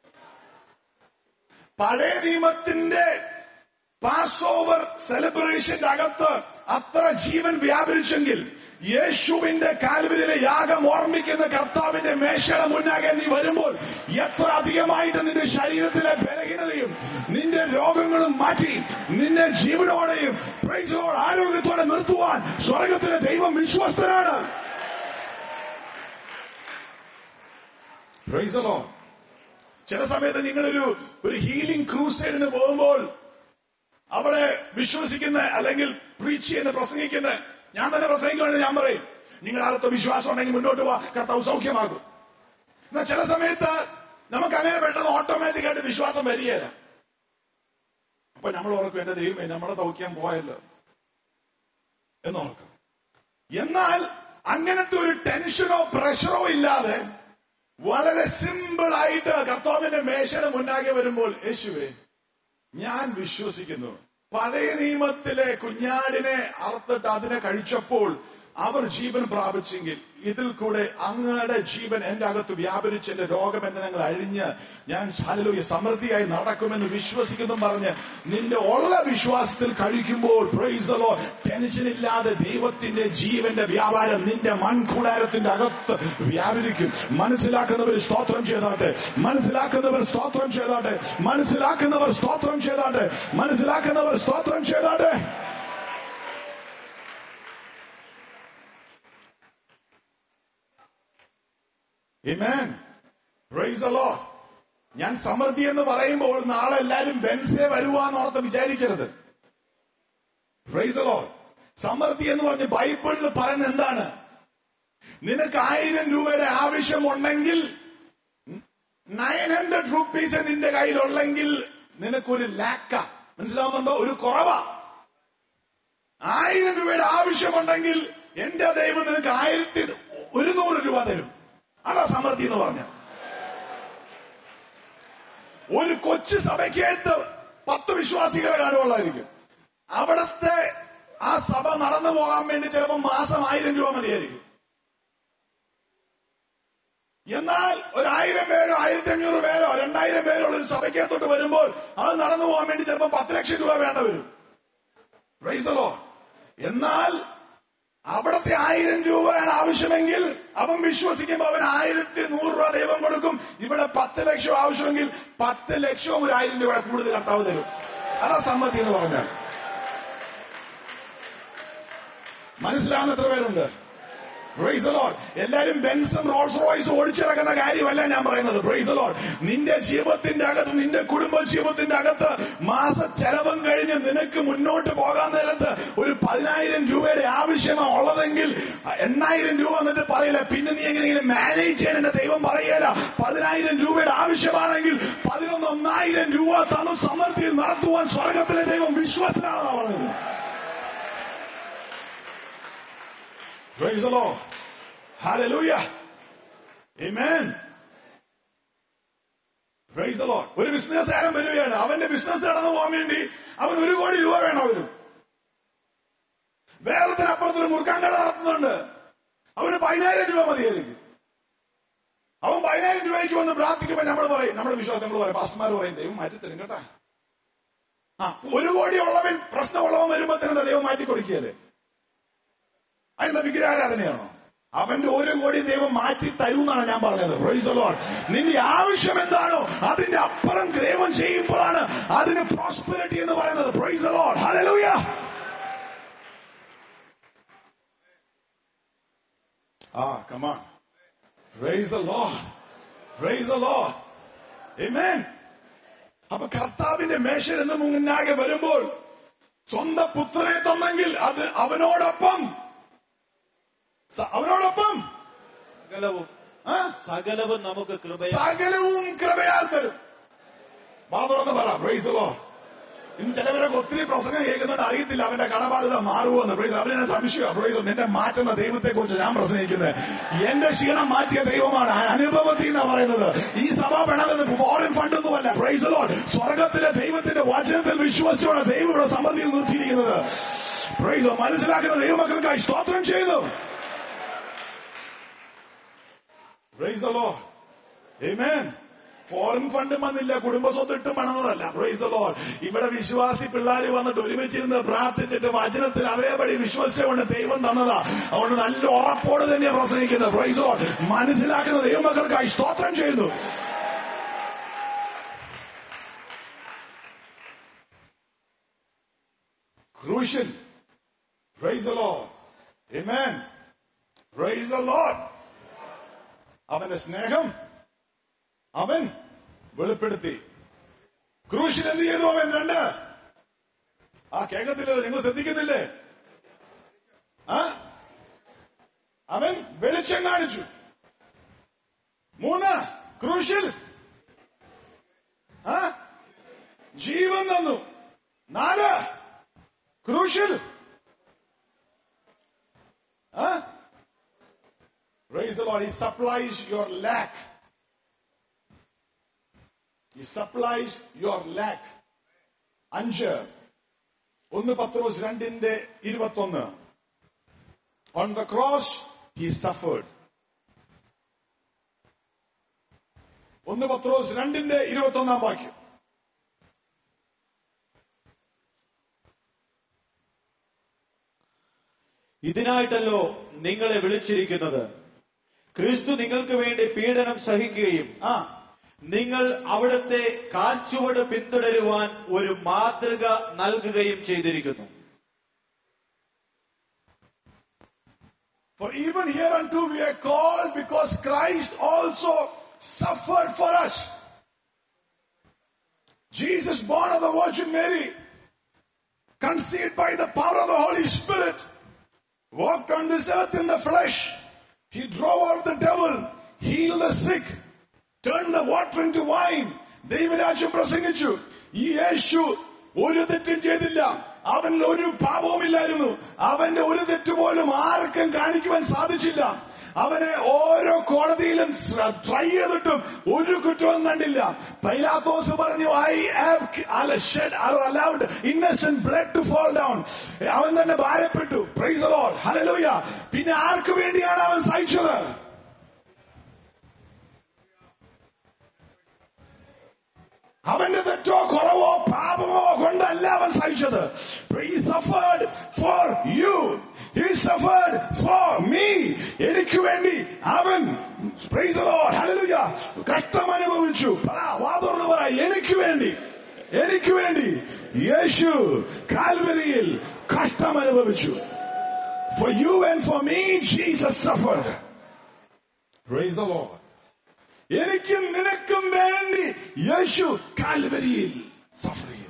പഴയ നിയമത്തിന്റെ പാസ് ഓവർ സെലിബ്രേഷന്റെ അകത്ത് അത്ര ജീവൻ വ്യാപരിച്ചെങ്കിൽ യേശുവിന്റെ കാൽവരിലെ യാഗം ഓർമ്മിക്കുന്ന കർത്താവിന്റെ മേശയുടെ മുന്നാകെ നീ വരുമ്പോൾ എത്ര അധികമായിട്ട് നിന്റെ ശരീരത്തിലെ ബലഹീനതയും നിന്റെ രോഗങ്ങളും മാറ്റി നിന്നെ ജീവനോടെയും പ്രൈസോട് ആരോഗ്യത്തോടെ നിർത്തുവാൻ സ്വർഗത്തിലെ ദൈവം വിശ്വസ്തനാണ് പ്രൈസലോ ചില സമയത്ത് നിങ്ങളൊരു ഒരു ഹീലിംഗ് ക്രൂസൈഡിന് പോകുമ്പോൾ അവിടെ വിശ്വസിക്കുന്ന അല്ലെങ്കിൽ പ്രീച്ച് ചെയ്യുന്ന പ്രസംഗിക്കുന്ന ഞാൻ തന്നെ പ്രസംഗിക്കുകയാണെങ്കിൽ ഞാൻ പറയും നിങ്ങളകത്ത് വിശ്വാസം ഉണ്ടെങ്കിൽ മുന്നോട്ട് പോവാ കർത്താവ് സൗഖ്യമാകും എന്നാൽ ചില സമയത്ത് നമുക്ക് അങ്ങനെ പെട്ടെന്ന് ഓട്ടോമാറ്റിക് ആയിട്ട് വിശ്വാസം വരികയില്ല അപ്പൊ നമ്മൾ ഓർക്കും എന്റെ ദൈവമേ നമ്മുടെ സൗഖ്യം പോയല്ലോ എന്നോർക്കും എന്നാൽ അങ്ങനത്തെ ഒരു ടെൻഷനോ പ്രഷറോ ഇല്ലാതെ വളരെ സിമ്പിൾ ആയിട്ട് കർത്താവിന്റെ മേശയുടെ മുന്നാകെ വരുമ്പോൾ യേശുവേ ഞാൻ വിശ്വസിക്കുന്നു പഴയ നിയമത്തിലെ കുഞ്ഞാടിനെ അറുത്തിട്ട് അതിനെ കഴിച്ചപ്പോൾ അവർ ജീവൻ പ്രാപിച്ചെങ്കിൽ ഇതിൽ കൂടെ അങ്ങയുടെ ജീവൻ എന്റെ അകത്ത് വ്യാപരിച്ച് എന്റെ രോഗബന്ധനങ്ങൾ അഴിഞ്ഞ് ഞാൻ ശാലൂയ സമൃദ്ധിയായി നടക്കുമെന്ന് വിശ്വസിക്കുന്നു പറഞ്ഞ് നിന്റെ ഉള്ള വിശ്വാസത്തിൽ കഴിക്കുമ്പോൾ പ്രൈസലോ ടെൻഷൻ ഇല്ലാതെ ദൈവത്തിന്റെ ജീവന്റെ വ്യാപാരം നിന്റെ മൺകൂടാരത്തിന്റെ അകത്ത് വ്യാപരിക്കും മനസ്സിലാക്കുന്നവർ സ്തോത്രം ചെയ്താട്ടെ മനസ്സിലാക്കുന്നവർ സ്തോത്രം ചെയ്താട്ടെ മനസ്സിലാക്കുന്നവർ സ്തോത്രം ചെയ്താട്ടെ മനസ്സിലാക്കുന്നവർ സ്തോത്രം ചെയ്താട്ടെ Amen. Praise the Lord. ഞാൻ സമൃദ്ധി എന്ന് പറയുമ്പോൾ നാളെ എല്ലാരും ബെൻസേ വരുവാന്നോർത്ത് വിചാരിക്കരുത് പ്രൈസ് ലോഡ് സമൃദ്ധി എന്ന് പറഞ്ഞ് ബൈബിളിൽ പറയുന്നത് എന്താണ് നിനക്ക് ആയിരം രൂപയുടെ ആവശ്യമുണ്ടെങ്കിൽ നയൻ ഹൺഡ്രഡ് റുപ്പീസ് നിന്റെ കയ്യിലുള്ളെങ്കിൽ നിനക്കൊരു ലാക്ക മനസ്സിലാവുന്നുണ്ടോ ഒരു കുറവാ ആയിരം രൂപയുടെ ആവശ്യമുണ്ടെങ്കിൽ എന്റെ ദൈവം നിനക്ക് ആയിരത്തി ഒരുന്നൂറ് രൂപ തരും അതാ സമൃദ്ധി എന്ന് പറഞ്ഞ ഒരു കൊച്ചു സഭയ്ക്കകത്ത് പത്ത് വിശ്വാസികളെ കാണുകയുള്ളായിരിക്കും അവിടത്തെ ആ സഭ നടന്നു പോകാൻ വേണ്ടി ചിലപ്പോൾ മാസം ആയിരം രൂപ മതിയായിരിക്കും എന്നാൽ ഒരു ആയിരം പേരോ ആയിരത്തി അഞ്ഞൂറ് പേരോ രണ്ടായിരം പേരോ ഉള്ള ഒരു സഭയ്ക്കകത്തോട്ട് വരുമ്പോൾ അത് നടന്നു പോകാൻ വേണ്ടി ചിലപ്പോൾ പത്ത് ലക്ഷം രൂപ വേണ്ട വരും പ്രൈസലോ എന്നാൽ അവിടത്തെ ആയിരം രൂപയാണ് ആവശ്യമെങ്കിൽ അവൻ വിശ്വസിക്കുമ്പോൾ അവൻ ആയിരത്തി നൂറ് രൂപ ദൈവം കൊടുക്കും ഇവിടെ പത്ത് ലക്ഷം ആവശ്യമെങ്കിൽ പത്ത് ലക്ഷവും ഒരു ആയിരം രൂപ കൂടുതൽ കർത്താവ് തരും അതാ സമ്മതി എന്ന് പറഞ്ഞാൽ മനസ്സിലാവുന്ന എത്ര പേരുണ്ട് പ്രൈസ് ലോഡ് എല്ലാരും ബെൻസും റോൾസ് റോയ്സ് ഓടിച്ചിറക്കുന്ന കാര്യമല്ല ഞാൻ പറയുന്നത് പ്രൈസ് ലോഡ് നിന്റെ ജീവിതത്തിന്റെ അകത്ത് നിന്റെ കുടുംബ ജീവിതത്തിന്റെ അകത്ത് മാസ ചെലവും കഴിഞ്ഞ് നിനക്ക് മുന്നോട്ട് പോകാൻ നേരത്ത് ഒരു പതിനായിരം രൂപയുടെ ആവശ്യമാണ് ഉള്ളതെങ്കിൽ എണ്ണായിരം രൂപ എന്നിട്ട് പറയില്ല പിന്നെ നീ എങ്ങനെയെങ്കിലും മാനേജ് ചെയ്യാൻ എന്റെ ദൈവം പറയല പതിനായിരം രൂപയുടെ ആവശ്യമാണെങ്കിൽ പതിനൊന്ന് ഒന്നായിരം രൂപ തന്നു സമൃദ്ധിയിൽ നടത്തുവാൻ സ്വർഗത്തിലെ ദൈവം വിശ്വത്തിനാണെന്നാണ് പറഞ്ഞത് Praise the Lord. Hallelujah. Amen. Praise the Lord. ഒരു ബിസിനസ്സുകാരൻ വരികയാണ് അവന്റെ ബിസിനസ് നടന്നു പോകാൻ വേണ്ടി അവൻ ഒരു കോടി രൂപ വേണം അവന് വേറൊരുത്തിനപ്പുറത്ത് ഒരു മുറുക്കാൻ കട നടത്തുന്നുണ്ട് അവന് പതിനായിരം രൂപ മതിയായിരിക്കും അവൻ പതിനായിരം രൂപയ്ക്ക് വന്ന് പ്രാർത്ഥിക്കുമ്പോൾ നമ്മൾ പറയും നമ്മുടെ വിശ്വാസം നമ്മൾ പറയും പാസ്റ്റർമാർ പറയും ദൈവം മാറ്റിത്തരും കേട്ടാ ആ ഒരു കോടി ഉള്ളവൻ പ്രശ്നമുള്ളവൻ വരുമ്പോ തന്നെ ദൈവം മാറ്റി കൊടുക്കുകയല്ലേ അതെന്താ വിഗ്രഹാരാധനയാണോ അവന്റെ ഓരോ കോടി ദൈവം മാറ്റി തരൂന്നാണ് ഞാൻ പറഞ്ഞത് പ്രൈസ് ലോഡ് നിന്റെ ആവശ്യം എന്താണോ അതിന്റെ അപ്പുറം ദൈവം ചെയ്യുമ്പോഴാണ് അതിന് പ്രോസ്പെരിറ്റി എന്ന് പറയുന്നത് praise Lord hallelujah ah come on praise the Lord praise the Lord amen അപ്പൊ കർത്താവിന്റെ മേശയിൽ നിന്ന് മുന്നാകെ വരുമ്പോൾ സ്വന്തം പുത്രനെ തന്നെങ്കിൽ അത് അവനോടൊപ്പം സ- അവനോടൊപ്പം സകലവും ആ, സകലവും നമുക്ക് കൃപയാ സകലവും കൃപയാൽ തരും മാതുറന്ന് പറ പ്രൈസ് ലോ ഇന്ന് ചിലവരൊക്കെ ഒത്തിരി പ്രസംഗം കേൾക്കുന്നുണ്ട് അറിയത്തില്ല അവന്റെ കടബാധ്യത മാറുമെന്ന് പ്രൈസ് അവനെ സംശയം പ്രൈസ് നിന്നെ മാറ്റുന്ന ദൈവത്തെ കുറിച്ച് ഞാൻ പ്രസംഗിക്കുന്നത് എന്റെ ക്ഷീണം മാറ്റിയ ദൈവമാണ് ആ അനുഭവത്തിൽ എന്നാ പറയുന്നത് ഈ സഭ വേണമെന്ന് ഫോറിൻ ഫണ്ടൊന്നുമല്ല പ്രൈസ് ലോ സ്വർഗത്തിലെ ദൈവത്തിന്റെ വചനത്തിൽ വിശ്വസിച്ചോടെ ദൈവം ഇവിടെ സമ്മതിയിൽ നിർത്തിയിരിക്കുന്നത് Praise the Lord. മനസ്സിലാക്കുന്ന ദൈവമക്കൾക്കായി സ്തോത്രം ചെയ്തു Praise the Lord. Amen. Foreign fund വന്നില്ല കുടുംബ സ്വത്ത് ഇട്ട് പണന്നതല്ല പ്രൈസ് ലോഡ് ഇവിടെ വിശ്വാസി പിള്ളേർ വന്നിട്ട് ഒരുമിച്ചിരുന്ന് പ്രാർത്ഥിച്ചിട്ട് വചനത്തിൽ അതേപടി വിശ്വസിച്ചുകൊണ്ട് ദൈവം തന്നതാ അതുകൊണ്ട് നല്ല ഉറപ്പോട് തന്നെ പ്രസംഗിക്കുന്നത് പ്രൈസ് ലോഡ് മനസ്സിലാക്കുന്ന ദൈവമക്കൾക്കായി സ്തോത്രം ചെയ്യുന്നു ക്രൂഷ്യൽ praise Lord Amen. Praise the Lord. അവന്റെ സ്നേഹം അവൻ വെളിപ്പെടുത്തി ക്രൂശിൽ എന്ത് ചെയ്തു അവൻ രണ്ട് ആ കേൾക്കത്തില്ലല്ലോ നിങ്ങൾ ശ്രദ്ധിക്കുന്നില്ലേ ആ അവൻ വെളിച്ചം കാണിച്ചു മൂന്ന് ക്രൂശിൽ ആ ജീവൻ തന്നു നാല് ക്രൂശിൽ ആ Praise the Lord. He supplies your lack. He supplies your lack. അഞ്ച് ഒന്ന് പത്രോസ് രണ്ടിന്റെ ഇരുപത്തൊന്ന് on the cross he suffered ഒന്ന് പത്രോസ് രണ്ടിന്റെ ഇരുപത്തൊന്നാം വാക്യം ഇതിനായിട്ടല്ലോ നിങ്ങളെ വിളിച്ചിരിക്കുന്നത് ക്രിസ്തു നിങ്ങൾക്ക് വേണ്ടി പീഡനം സഹിക്കുകയും ആ നിങ്ങൾ അവിടുത്തെ കാൽച്ചുവട് പിന്തുടരുവാൻ ഒരു മാതൃക നൽകുകയും ചെയ്തിരിക്കുന്നു For even hereunto we are called because Christ also suffered for us. Jesus, born of the Virgin Mary, conceived by the power of the Holy Spirit, walked on this earth in the flesh. He drove out the devil, healed the sick, turned the water into wine. ദൈവരാജ്യം പ്രസംഗിച്ചു ഈ യേശു ഒരു തെറ്റും ചെയ്തില്ല അവനിൽ ഒരു പാപവുമില്ലായിരുന്നു അവന്റെ ഒരു തെറ്റ് പോലും ആർക്കും കാണിക്കുവാൻ സാധിച്ചില്ല അവനെ ഓരോ കോടതിയിലും ട്രൈ ചെയ്തിട്ടും ഒരു കുറ്റവും കണ്ടില്ല പൈലാത്തോസ് പറഞ്ഞു I have shed allowed innocent blood to fall down അവൻ തന്നെ ഭാരപ്പെട്ടു പ്രൈസ് ലോഡ് ഹലലൂയ പിന്നെ ആർക്ക് വേണ്ടിയാണ് അവൻ സഹിച്ചത് അവന്റെ തെറ്റോ കുറവോ പാപമോ കൊണ്ടല്ല അവൻ സഹിച്ചത് He suffered for you. He suffered for me. എനിക്ക് വേണ്ടി അവൻ Praise the Lord. Hallelujah. കഷ്ടം അനുഭവിച്ചു പറ വാ തുറന്ന് പറ എനിക്ക് വേണ്ടി എനിക്ക് വേണ്ടി യേശു കാൽവരിയിൽ കഷ്ടം അനുഭവിച്ചു For you and for me, Jesus suffered. Praise the Lord. എനിക്കും നിനക്കും വേണ്ടി യേശു കാൽവരിയിൽ സഫർ ചെയ്തു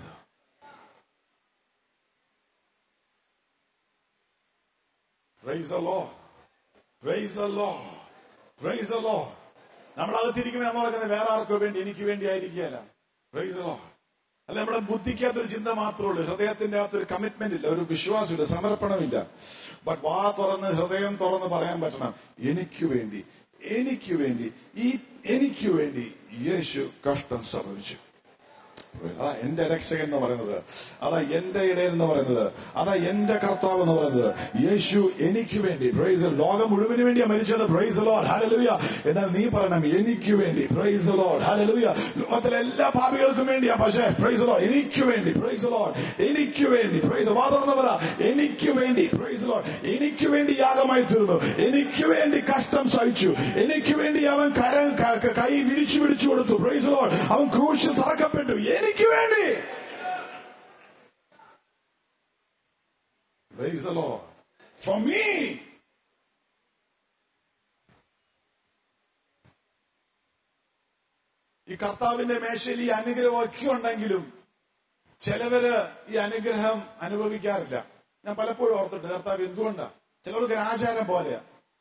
Praise the Lord. Praise the Lord. Praise the Lord. നമ്മൾ അകത്തിരിക്കുമ്പോൾ നമ്മൾ ഓർക്കുന്നത് വേറെ ആർക്കോ വേണ്ടി എനിക്ക് വേണ്ടി ആയിരിക്കുകയല്ല Praise the Lord. അല്ല നമ്മുടെ ബുദ്ധിക്കകത്തൊരു ചിന്ത മാത്രമേ ഉള്ളൂ ഹൃദയത്തിന്റെ അകത്തൊരു കമ്മിറ്റ്മെന്റ് ഇല്ല ഒരു വിശ്വാസമില്ല സമർപ്പണമില്ല ബട്ട് വാ തുറന്ന് ഹൃദയം തുറന്ന് പറയാൻ പറ്റണം എനിക്ക് വേണ്ടി എനിക്ക് വേണ്ടി ഈ എനിക്ക് വേണ്ടി യേശു കഷ്ടം സംഭവിച്ചു അതാ എന്റെ രക്ഷകൻ എന്ന് പറയുന്നത് അതാ എന്റെ ഇടയൻ എന്ന് പറയുന്നത് അതാ എന്റെ കർത്താവ് എന്ന് പറയുന്നത് യേശു എനിക്ക് വേണ്ടി പ്രൈസ് ലോകം മുഴുവന് വേണ്ടിയാ മരിച്ചത് പ്രൈസ് ലോഡ് ഹാലലുയ എന്നാൽ നീ പറയണം എനിക്ക് വേണ്ടി പ്രൈസ് ലോഡ് ഹാലലുയ ലോകത്തിലെ എല്ലാ പാപികൾക്കും വേണ്ടിയാ പക്ഷേ പ്രൈസ് ലോഡ് എനിക്ക് വേണ്ടി പ്രൈസ് ലോഡ് എനിക്ക് വേണ്ടി പ്രൈസ് വാദമെന്ന് പറ എനിക്ക് വേണ്ടി പ്രൈസ് ലോഡ് എനിക്ക് വേണ്ടി യാഗമായി തീർന്നു എനിക്ക് വേണ്ടി കഷ്ടം സഹിച്ചു എനിക്ക് വേണ്ടി അവൻ കര ക- ക- കൈ വിരിച്ചു പിടിച്ചു കൊടുത്തു പ്രൈസ് ലോഡ് അവൻ ക്രൂശിൽ തറക്കപ്പെട്ടു എനിക്ക് വേണ്ടി Praise the Lord. For me. ഈ കർത്താവിന്റെ മേശയിൽ ഈ അനുഗ്രഹമൊക്കെ ഉണ്ടെങ്കിലും ചിലവര് ഈ അനുഗ്രഹം അനുഭവിക്കാറില്ല ഞാൻ പലപ്പോഴും ഓർത്തിട്ട് കർത്താവ് എന്തുകൊണ്ടാ ചിലവർക്ക് ഒരു ആചാരം പോലെയാ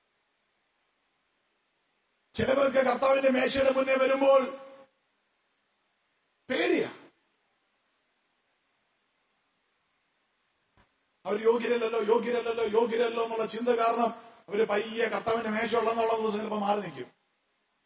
ചിലവർക്ക് കർത്താവിന്റെ മേശയുടെ മുന്നേ വരുമ്പോൾ പേടിയാ അവർ യോഗ്യരല്ലല്ലോ യോഗ്യരല്ലല്ലോ യോഗ്യരല്ലോ എന്നുള്ള ചിന്ത കാരണം അവര് പയ്യെ കർത്താവിന്റെ മേശ ഉള്ളെന്നുള്ള ദിവസം ചിലപ്പോൾ മാറി നിൽക്കും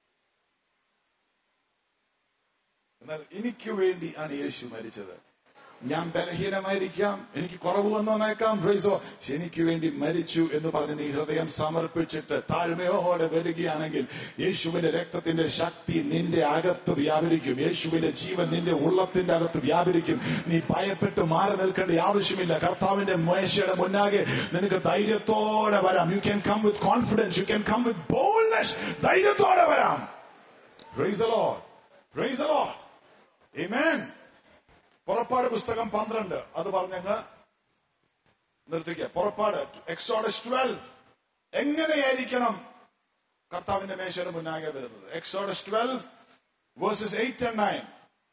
എന്നാൽ എനിക്ക് വേണ്ടി ആണ് യേശു മരിച്ചത് ഞാൻ ബലഹീനമായിരിക്കാം എനിക്ക് കുറവ് വന്നു വന്നേക്കാം പ്രൈസോ എനിക്ക് വേണ്ടി മരിച്ചു എന്ന് പറഞ്ഞ് നീ ഹൃദയം സമർപ്പിച്ചിട്ട് താഴ്മയോടെ വരികയാണെങ്കിൽ യേശുവിന്റെ രക്തത്തിന്റെ ശക്തി നിന്റെ അകത്ത് വ്യാപരിക്കും യേശുവിന്റെ ജീവൻ നിന്റെ ഉള്ളത്തിന്റെ അകത്ത് വ്യാപരിക്കും നീ ഭയപ്പെട്ട് മാറി നിൽക്കേണ്ട ആവശ്യമില്ല കർത്താവിന്റെ മേശയുടെ മുന്നാകെ നിനക്ക് ധൈര്യത്തോടെ വരാം you can come with confidence you can come with boldness ധൈര്യത്തോടെ വരാം praise Lord praise Lord Amen. പുറപ്പാട് പുസ്തകം പന്ത്രണ്ട് അത് പറഞ്ഞങ്ങ് നിർത്തിക്കുക പുറപ്പാട് എക്സോഡസ് ട്വൽവ് എങ്ങനെയായിരിക്കണം കർത്താവിന്റെ മേശയുടെ മുന്നാകെ വരുന്നത് Exodus twelve verses eight and nine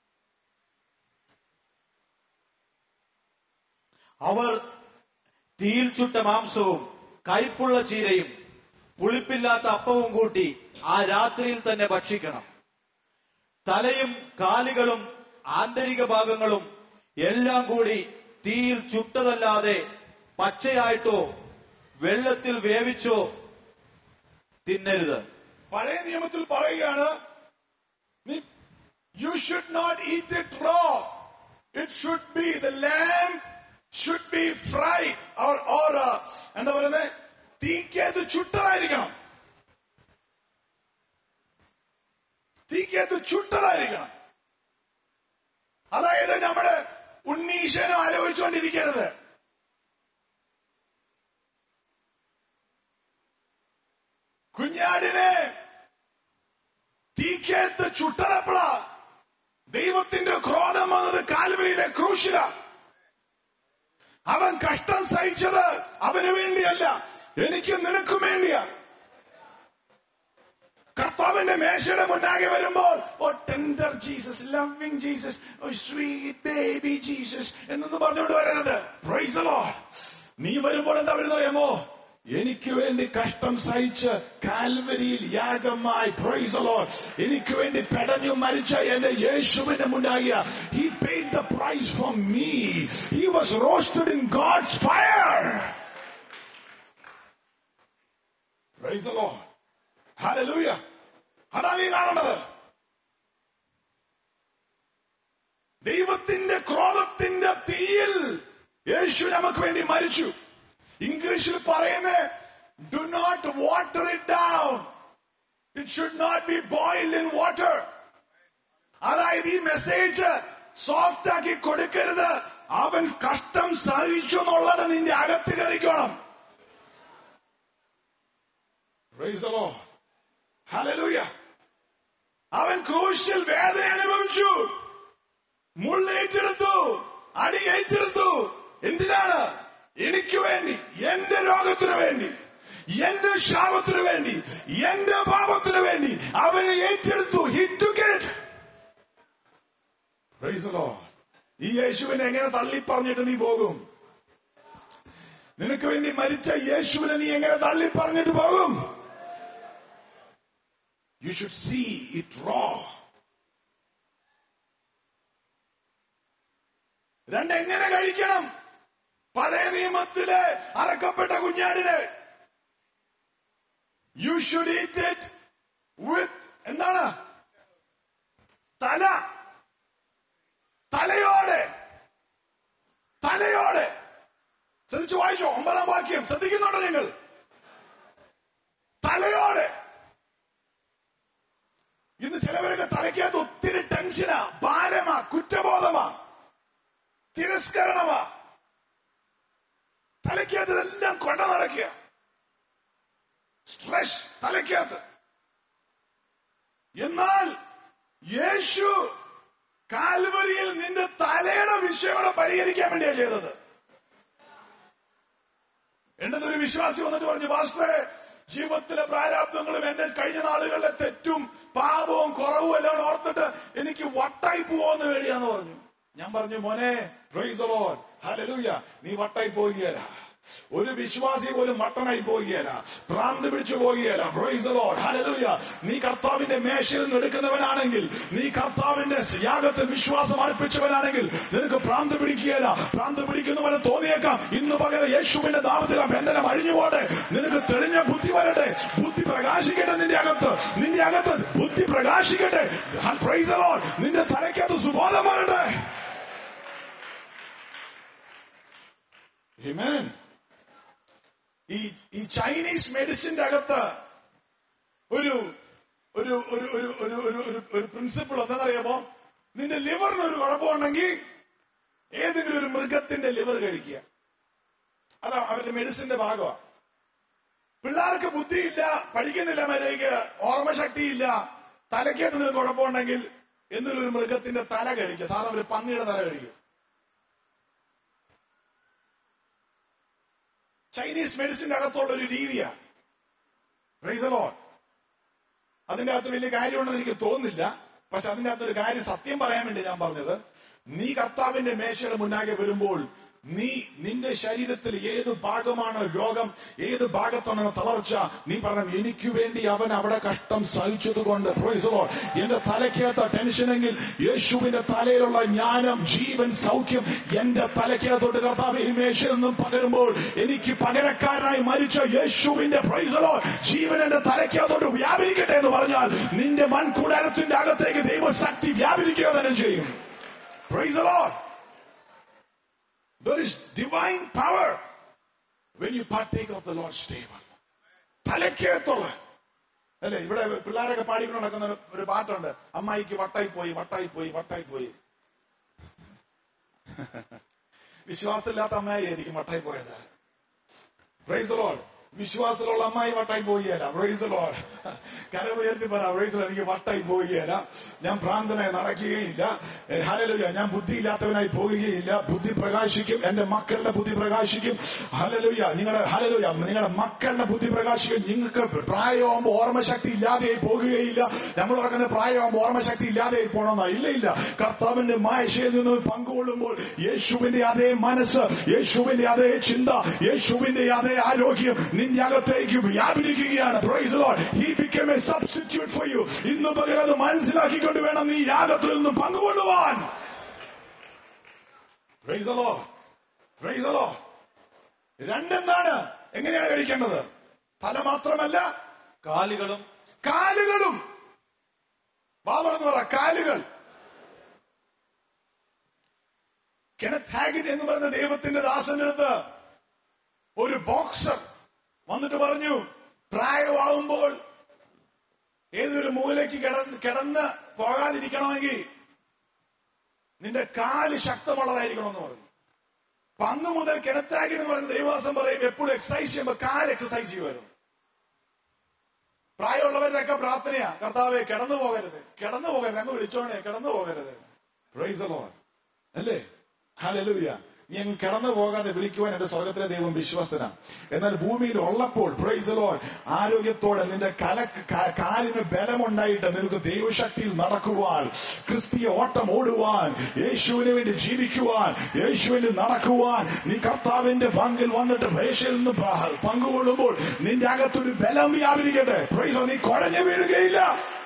അവർ തീയിൽ ചുട്ട മാംസവും കയ്പുള്ള ചീരയും പുളിപ്പില്ലാത്ത അപ്പവും കൂട്ടി ആ രാത്രിയിൽ തന്നെ ഭക്ഷിക്കണം തലയും കാലുകളും ആന്തരിക ഭാഗങ്ങളും എല്ലാം കൂടി തീയിൽ ചുട്ടതല്ലാതെ പച്ചയായിട്ടോ വെള്ളത്തിൽ വേവിച്ചോ തിന്നരുത് പഴയ നിയമത്തിൽ പറയുകയാണ് you should not eat it raw it should be the lamb should be fried or or എന്താ പറയുന്നത് തീക്കകത്ത് ചുട്ടതായിരിക്കണം തീക്കകത്ത് ചുട്ടതായിരിക്കണം അതായത് നമ്മള് ഉണ്ണീശനം ആലോചിച്ചുകൊണ്ടിരിക്കരുത് കുഞ്ഞാടിനെ തീക്കകത്ത് ചുട്ടതപ്പള ദൈവത്തിന്റെ ക്രോധം വന്നത് കാൽവരിയുടെ ക്രൂശില അവൻ കഷ്ടം സഹിച്ചത് അവന് വേണ്ടിയല്ല എനിക്ക് നിനക്കും വേണ്ടിയാ കർത്താവിന്റെ മേശയുടെ മുന്നാകെ വരുമ്പോൾ oh tender Jesus loving Jesus oh sweet baby Jesus എന്നൊന്നും പറഞ്ഞുകൊണ്ട് വരരുത് പ്രൈസ് ലോഡ് നീ വരുമ്പോൾ എന്താ വരുന്നറിയാമോ എനിക്ക് വേണ്ടി കഷ്ടം സഹിച്ച് കാൽവരിയിൽ യാഗമായി പ്രൈസ് ലോഡ് എനിക്ക് വേണ്ടി പെടഞ്ഞു മരിച്ച എന്റെ യേശുവിന്റെ മുന്നാകിയ he paid the price for me he was roasted in God's fire praise Lord hallelujah അതാ നീ കാണേണ്ടത് ദൈവത്തിന്റെ ക്രോധത്തിന്റെ തീയിൽ യേശു നമുക്ക് വേണ്ടി മരിച്ചു ഇംഗ്ലീഷിൽ പറയുന്നത് do not water it down it should not be boiled in water അതായത് ഈ മെസ്സേജ് സോഫ്റ്റ് ആക്കി കൊടുക്കരുത് അവൻ കഷ്ടം സഹിച്ചു എന്നുള്ളത് നിന്റെ അകത്ത് കയറിക്കണം Praise the Lord. Hallelujah. അവൻ ക്രൂശിൽ വേദന അനുഭവിച്ചു മുള്ളേറ്റെടുത്തു അടി ഏറ്റെടുത്തു എന്തിനാണ് എനിക്ക് വേണ്ടി എന്റെ രോഗത്തിനു വേണ്ടി എന്റെ ശാപത്തിനു വേണ്ടി എന്റെ പാപത്തിനു വേണ്ടി അവനെ ഏറ്റെടുത്തു ഹിറ്റു കേട്ട് ഈ യേശുവിനെ എങ്ങനെ തള്ളി പറഞ്ഞിട്ട് നീ പോകും നിനക്ക് വേണ്ടി മരിച്ച യേശുവിനെ നീ എങ്ങനെ തള്ളി പറഞ്ഞിട്ട് പോകും You should see it raw. രണ്ടെങ്ങനെ കഴിക്കണം പഴയ നിയമത്തിലെ അറക്കപ്പെട്ട കുഞ്ഞാടിനെ you should eat it with എന്താണ് തല തലയോടെ തലയോടെ ശ്രദ്ധിച്ചു വായിച്ചോ ഒമ്പതാം വാക്യം ശ്രദ്ധിക്കുന്നുണ്ടോ നിങ്ങൾ തലയോടെ ഇന്ന് ചിലവരൊക്കെ തലയ്ക്കകത്ത് ഒത്തിരി ടെൻഷനാ ഭാരമാ കുറ്റബോധമാ തിരസ്കരണമാ തലയ്ക്കകത്ത് ഇതെല്ലാം കൊണ്ട നടക്കുക സ്ട്രെസ് തലയ്ക്കകത്ത് എന്നാൽ യേശു കാൽവരിയിൽ നിന്റെ തലയുടെ വിഷയങ്ങളെ പരിഹരിക്കാൻ വേണ്ടിയാ ചെയ്തത് എന്റെ ഒരു വിശ്വാസി വന്നിട്ട് പറഞ്ഞു പാസ്റ്ററെ ജീവിതത്തിലെ പ്രാരാബ്ദങ്ങളും എന്റെ കഴിഞ്ഞ നാളുകളിലെ തെറ്റും പാപവും കുറവും എല്ലാം ഓർത്തിട്ട് എനിക്ക് വട്ടായി പോവോന്ന് വേണ്ടിയാന്ന് പറഞ്ഞു ഞാൻ പറഞ്ഞു മോനെ പ്രൈസ് ലോഡ് ഹല്ലേലൂയ നീ വട്ടായി പോകുകയല്ല ഒരു വിശ്വാസി പോലും മട്ടനായി പോകുകയല്ല ഭ്രാന്ത് പിടിച്ചു പോകുകയല്ല പ്രൈസ് ലോഡ് ഹല്ലേലൂയ നീ കർത്താവിന്റെ മേശയിൽ നിന്ന് എടുക്കുന്നവനാണെങ്കിൽ നീ കർത്താവിന്റെ യാഗത്തിൽ വിശ്വാസം അർപ്പിച്ചവനാണെങ്കിൽ നിനക്ക് ഭ്രാന്ത് പിടിക്കുകയല്ല ഭ്രാന്ത് പിടിക്കുന്നവനെ തോന്നിയേക്കാം ഇന്ന് പകരം യേശുവിന്റെ നാമത്തിൽ ആ ബന്ധനം അഴിഞ്ഞുപോട്ടെ നിനക്ക് തെളിഞ്ഞ ബുദ്ധി വരട്ടെ ബുദ്ധി പ്രകാശിക്കട്ടെ നിന്റെ അകത്ത് നിന്റെ അകത്ത് ബുദ്ധി പ്രകാശിക്കട്ടെ പ്രൈസ് ലോഡ് നിന്റെ തലയ്ക്കകത്ത് സുബോധം വരട്ടെ Amen. ഈ ഈ ചൈനീസ് മെഡിസിന്റെ അകത്ത് ഒരു ഒരു ഒരു ഒരു ഒരു ഒരു ഒരു ഒരു പ്രിൻസിപ്പിൾ എന്താണെന്നറിയാമോ നിന്റെ ലിവറിന് ഒരു കുഴപ്പമുണ്ടെങ്കിൽ ഏതെങ്കിലും ഒരു മൃഗത്തിന്റെ ലിവർ കഴിക്കുക അതാ അവരുടെ മെഡിസിന്റെ ഭാഗമാണ് പിള്ളേർക്ക് ബുദ്ധിയില്ല പഠിക്കുന്നില്ല മര്യാദയ്ക്ക് ഓർമ്മശക്തിയില്ല തലയ്ക്ക് എന്തെങ്കിലും കുഴപ്പമുണ്ടെങ്കിൽ എന്തെങ്കിലും ഒരു മൃഗത്തിന്റെ തല കഴിക്കുക സാധാരണ ഒരു പന്നിയുടെ തല കഴിക്കും ചൈനീസ് മെഡിസിന്റെ അകത്തുള്ള ഒരു രീതിയാണ് റൈസലോ അതിന്റെ അകത്ത് വലിയ കാര്യമുണ്ടെന്ന് എനിക്ക് തോന്നുന്നില്ല പക്ഷെ അതിന്റെ അകത്തൊരു കാര്യം സത്യം പറയാൻ വേണ്ടി ഞാൻ പറഞ്ഞത് നീ കർത്താവിന്റെ മേശയുടെ മുന്നാകെ വരുമ്പോൾ നീ നിന്റെ ശരീരത്തിൽ ഏത് ഭാഗമാണ് രോഗം ഏത് ഭാഗത്താണ് തളർച്ച നീ പറഞ്ഞു എനിക്ക് വേണ്ടി അവൻ അവിടെ കഷ്ടം സഹിച്ചതുകൊണ്ട് Praise the Lord. എന്റെ തലയ്ക്കകത്ത ടെൻഷനെങ്കിൽ യേശുവിന്റെ തലയിലുള്ള ജ്ഞാനം ജീവൻ സൗഖ്യം എന്റെ തലയ്ക്കകത്തോട്ട് കർത്താവ് ഈ മേശയിൽ നിന്നും പകരുമ്പോൾ എനിക്ക് പകരക്കാരനായി മരിച്ച യേശുവിന്റെ Praise the Lord. ജീവൻ എന്റെ തലയ്ക്കകത്തോട്ട് വ്യാപരിക്കട്ടെ എന്ന് പറഞ്ഞാൽ നിന്റെ മൺകൂടാരത്തിന്റെ അകത്തേക്ക് ദൈവശക്തി വ്യാപരിക്കുക തന്നെ ചെയ്യും Praise the Lord. There is divine power when you partake of the Lord's table. തലയ്ക്കകത്തുള്ള അല്ലെ ഇവിടെ പിള്ളേരൊക്കെ പാടിക്കൊണ്ട് നടക്കുന്ന ഒരു- ഒരു പാട്ടുണ്ട് അമ്മായിക്ക് വട്ടായി പോയി വട്ടായി പോയി വട്ടായി പോയി വിശ്വാസത്തില്ലാത്ത അമ്മായി ആയിരിക്കും വട്ടായി പോയത് പ്രൈസ് ലോഡ് വിശ്വാസത്തിലുള്ള അമ്മായി വട്ടായി പോവുകയല്ല പ്രൈസ് ലോഡ് കരമുയർത്തി പറ പ്രൈസ് എനിക്ക് വട്ടായി പോവുകയല്ല ഞാൻ ഭ്രാന്തനായി നടക്കുകയില്ല ഹലലുയ ഞാൻ ബുദ്ധിയില്ലാത്തവനായി പോവുകയില്ല ബുദ്ധി പ്രകാശിക്കും എന്റെ മക്കളുടെ ബുദ്ധി പ്രകാശിക്കും ഹലലുയ നിങ്ങളുടെ ഹലലുയ നിങ്ങളുടെ മക്കളുടെ ബുദ്ധി പ്രകാശിക്കും നിങ്ങൾക്ക് പ്രായമാകുമ്പോൾ ഓർമ്മശക്തി ഇല്ലാതെയായി പോകുകയില്ല നമ്മൾ പറയുന്നത് പ്രായമാകുമ്പോൾ ഓർമ്മശക്തി ഇല്ലാതെയായി പോകണമെന്നാ ഇല്ല ഇല്ല കർത്താവിന്റെ മായശയിൽ നിന്ന് പങ്കുകൊള്ളുമ്പോൾ യേശുവിന്റെ അതേ മനസ്സ് യേശുവിന്റെ അതേ ചിന്ത യേശുവിന്റെ അതേ ആരോഗ്യം നിന്റെ അകത്തേക്ക് വ്യാപരിക്കുകയാണ് Praise the Lord. He became a substitute for you. ഇന്ന് പകരം അത് മനസ്സിലാക്കിക്കൊണ്ട് വേണം നീ യാഗത്തിൽ നിന്നും പങ്കുകൊള്ളുവാൻ Praise the Lord. Praise the Lord. രണ്ടെന്താണ് എങ്ങനെയാണ് കഴിക്കേണ്ടത് തല മാത്രമല്ല കാലുകളും കാലുകളും വാതറന്ന് പറ കാലുകൾ കെനത്ത് ഹാഗിൻ എന്ന് പറയുന്ന ദൈവത്തിന്റെ ദാസന്റെ അടുത്ത് ഒരു ബോക്സർ വന്നിട്ട് പറഞ്ഞു പ്രായമാവുമ്പോൾ ഏതൊരു മൂലയ്ക്ക് കിടന്ന് കിടന്ന് പോകാതിരിക്കണമെങ്കിൽ നിന്റെ കാല് ശക്തമുള്ളതായിരിക്കണമെന്ന് പറഞ്ഞു അപ്പൊ അന്ന് മുതൽ കെനത്താഗിൻ എന്ന് പറയുന്ന ദൈവദാസം പറയും എപ്പോഴും എക്സസൈസ് ചെയ്യുമ്പോൾ കാല് എക്സസൈസ് ചെയ്യുമായിരുന്നു പ്രായമുള്ളവരുടെയൊക്കെ പ്രാർത്ഥനയാ കർത്താവെ കിടന്നു പോകരുത് കിടന്നു പോകരുത് അങ്ങ് വിളിച്ചോണേ കിടന്നു പോകരുത് പ്രൈസ് ലോൺ അല്ലേ ഹല്ലേലൂയ നീ അങ്ങ് കിടന്നു പോകാതെ വിളിക്കുവാൻ എന്റെ സ്വർഗത്തിലെ ദൈവം വിശ്വസ്തനാണ് എന്നാൽ ഭൂമിയിൽ ഉള്ളപ്പോൾ പ്രൈസ് ലോൺ ആരോഗ്യത്തോടെ നിന്റെ കല ക- കാലിന് ബലമുണ്ടായിട്ട് നിനക്ക് ദൈവശക്തിയിൽ നടക്കുവാൻ ക്രിസ്തീയ ഓട്ടം ഓടുവാൻ യേശുവിന് വേണ്ടി ജീവിക്കുവാൻ യേശുവിന് നടക്കുവാൻ നീ കർത്താവിന്റെ പങ്കിൽ വന്നിട്ട് മേശയിൽ നിന്ന് പ്ര- പങ്കുകൊള്ളുമ്പോൾ നിന്റെ അകത്തൊരു ബലം വ്യാപരിക്കട്ടെ പ്രൈസോ നീ കുഴഞ്ഞു വീഴുകയില്ല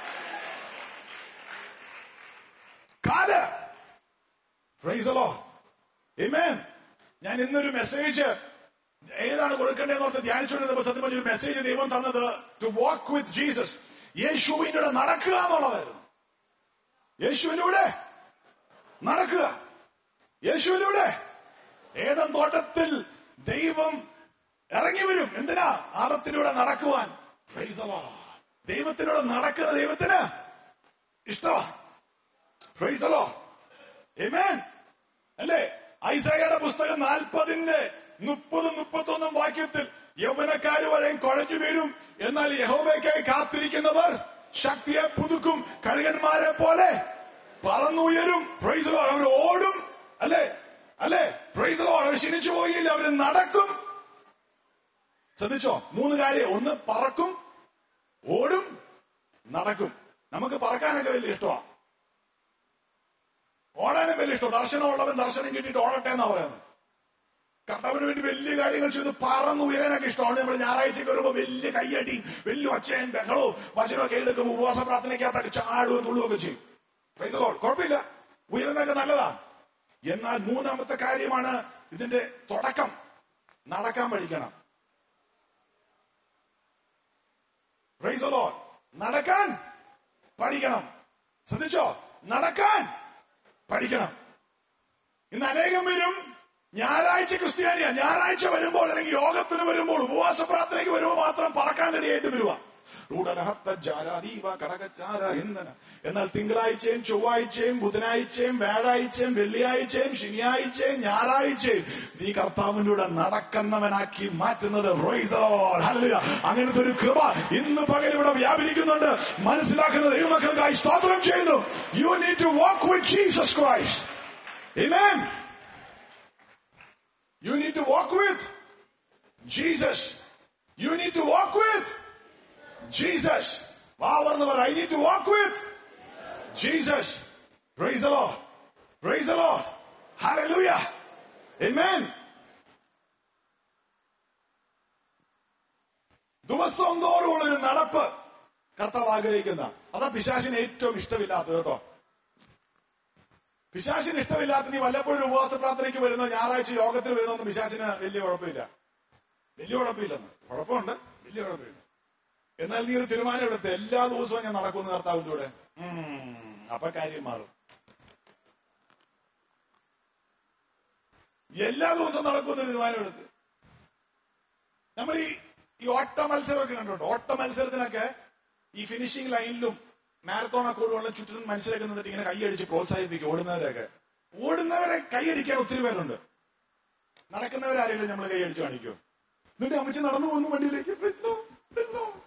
കാല് പ്രൈസലോ Amen. ഞാൻ ഇന്നൊരു മെസ്സേജ് ഏതാണ് കൊടുക്കേണ്ടതെന്ന് ഓർത്ത് ധ്യാനിച്ചുകൊണ്ടിരുന്നപ്പോൾ സത്യം പറഞ്ഞ ഒരു മെസ്സേജ് ദൈവം തന്നത് ടു വാക്ക് വിത്ത് ജീസസ് യേശുവിന്റെ കൂടെ നടക്കുക എന്നുള്ളതായിരുന്നു യേശുവിലൂടെ നടക്കുക യേശുവിലൂടെ ഏതം തോട്ടത്തിൽ ദൈവം ഇറങ്ങി വരും എന്തിനാ ആദത്തിലൂടെ നടക്കുവാൻ Praise the Lord. ദൈവത്തിലൂടെ നടക്കുന്ന ദൈവത്തിന് ഇഷ്ടമാ Praise the Lord. Amen. അല്ലേ ഐസയുടെ പുസ്തകം നാൽപ്പതിന്റെ മുപ്പതും മുപ്പത്തൊന്നും വാക്യത്തിൽ യൗവനക്കാര് വരെയും കുഴഞ്ഞു വീഴും എന്നാൽ യഹോവയ്ക്കായി കാത്തിരിക്കുന്നവർ ശക്തിയെ പുതുക്കും കഴുകന്മാരെ പോലെ പറന്നുയരും പ്രൈസ് അവർ ഓടും അല്ലേ അല്ലേ പ്രൈസ് അവർ ക്ഷണിച്ചു പോയില്ല അവർ നടക്കും ശ്രദ്ധിച്ചോ മൂന്ന് കാര്യം ഒന്ന് പറക്കും ഓടും നടക്കും നമുക്ക് പറക്കാനൊക്കെ വലിയ ഇഷ്ടമാണ് ഓടാനും വലിയ ഇഷ്ടം ദർശനമുള്ളവൻ ദർശനം കിട്ടിയിട്ട് ഓടട്ടെ എന്നാ പറയുന്നത് കർത്താവിന് വേണ്ടി വലിയ കാര്യങ്ങൾ ചെയ്ത് പറന്ന് ഉയരാനൊക്കെ ഇഷ്ടമാണ് നമ്മൾ ഞായറാഴ്ചക്ക് വരുമ്പോ വലിയ കയ്യടി വലിയ ഒച്ചയും ബഹളവും വചനമൊക്കെ എടുക്കും ഉപവാസ പ്രാർത്ഥനയ്ക്കകത്തൊക്കെ ചാടുകയും തുള്ളുകയൊക്കെ ചെയ്യും Praise the Lord. കുഴപ്പമില്ല ഉയരുന്നതൊക്കെ നല്ലതാ എന്നാൽ മൂന്നാമത്തെ കാര്യമാണ് ഇതിന്റെ തുടക്കം നടക്കാൻ പഠിക്കണം Praise the Lord. നടക്കാൻ പഠിക്കണം ശ്രദ്ധിച്ചോ നടക്കാൻ പഠിക്കണം ഇന്ന് അനേകം പേരും ഞായറാഴ്ച ക്രിസ്ത്യാനിയാ ഞായറാഴ്ച വരുമ്പോൾ അല്ലെങ്കിൽ യോഗത്തിന് വരുമ്പോൾ ഉപവാസ പ്രാർത്ഥനയ്ക്ക് വരുമ്പോൾ മാത്രം പറക്കാൻ റെഡിയായിട്ട് വരുക ൂടലഹത്തജാരാദീവ കടകച്ചാര ഇന്ധന എന്നാൽ തിങ്കളാഴ്ചയും ചൊവ്വാഴ്ചയും ബുധനാഴ്ചയും വ്യാഴാഴ്ചയും വെള്ളിയാഴ്ചയും ശനിയാഴ്ചയും ഞായറാഴ്ചയും നീ കർത്താവിലൂടെ നടക്കുന്നവനാക്കി മാറ്റുന്നത് Praise the Lord. Hallelujah. അങ്ങനത്തെ ഒരു കൃപ ഇന്ന് പകൽ ഇവിടെ വ്യാപരിക്കുന്നുണ്ട് മനസ്സിലാക്കുന്ന ദൈവമക്കൾക്കായി സ്തോത്രം ചെയ്യുന്നു you need to walk with Jesus Christ Amen. You need to walk with Jesus. You need to walk with Jesus. വാവർന്നവർ I need to walk with Jesus praise the Lord. Praise the Lord. Hallelujah. Amen. ദിവസവും തോറുമുള്ള ഒരു നടപ്പ് കർത്താവ് ആഗ്രഹിക്കുന്ന അതാ പിശാശിന് ഏറ്റവും ഇഷ്ടമില്ലാത്തത് കേട്ടോ പിശാശിന് ഇഷ്ടമില്ലാത്ത നീ വല്ലപ്പോഴും ഒരു ഉപവാസ പ്രാർത്ഥനയ്ക്ക് വരുന്നോ ഞായറാഴ്ച യോഗത്തിന് വരുന്നൊന്നും പിശാശിന് വലിയ കുഴപ്പമില്ല വലിയ കുഴപ്പമില്ലെന്ന് കുഴപ്പമുണ്ട് വലിയ കുഴപ്പമില്ല എന്നാൽ നീ ഒരു തീരുമാനം എടുത്ത് എല്ലാ ദിവസവും ഞാൻ നടക്കുന്നു കർത്താവിന്റെ കൂടെ ഉം, അപ്പൊ കാര്യം മാറും എല്ലാ ദിവസവും നടക്കുന്ന തീരുമാനം എടുത്ത് നമ്മൾ ഈ ഈ ഓട്ട മത്സരമൊക്കെ കണ്ടോട്ടോ ഓട്ട മത്സരത്തിനൊക്കെ ഈ ഫിനിഷിംഗ് ലൈനിലും മാരത്തോൺ ഒക്കെ ഓടുവാനുള്ള ചുറ്റിനും മനസ്സിലാക്കി നിന്നിട്ട് ഇങ്ങനെ കൈയടിച്ച് പ്രോത്സാഹിപ്പിക്കും ഓടുന്നവരൊക്കെ ഓടുന്നവരെ കൈയടിക്കാൻ ഒത്തിരി പേരുണ്ട് നടക്കുന്നവരാരെങ്കിലും നമ്മൾ കൈയടിച്ച് കാണിക്കും എന്നിട്ട് അമ്മച്ചി നടന്നു പോകുന്നു വണ്ടിയിലേക്ക് Praise the Lord, praise the Lord.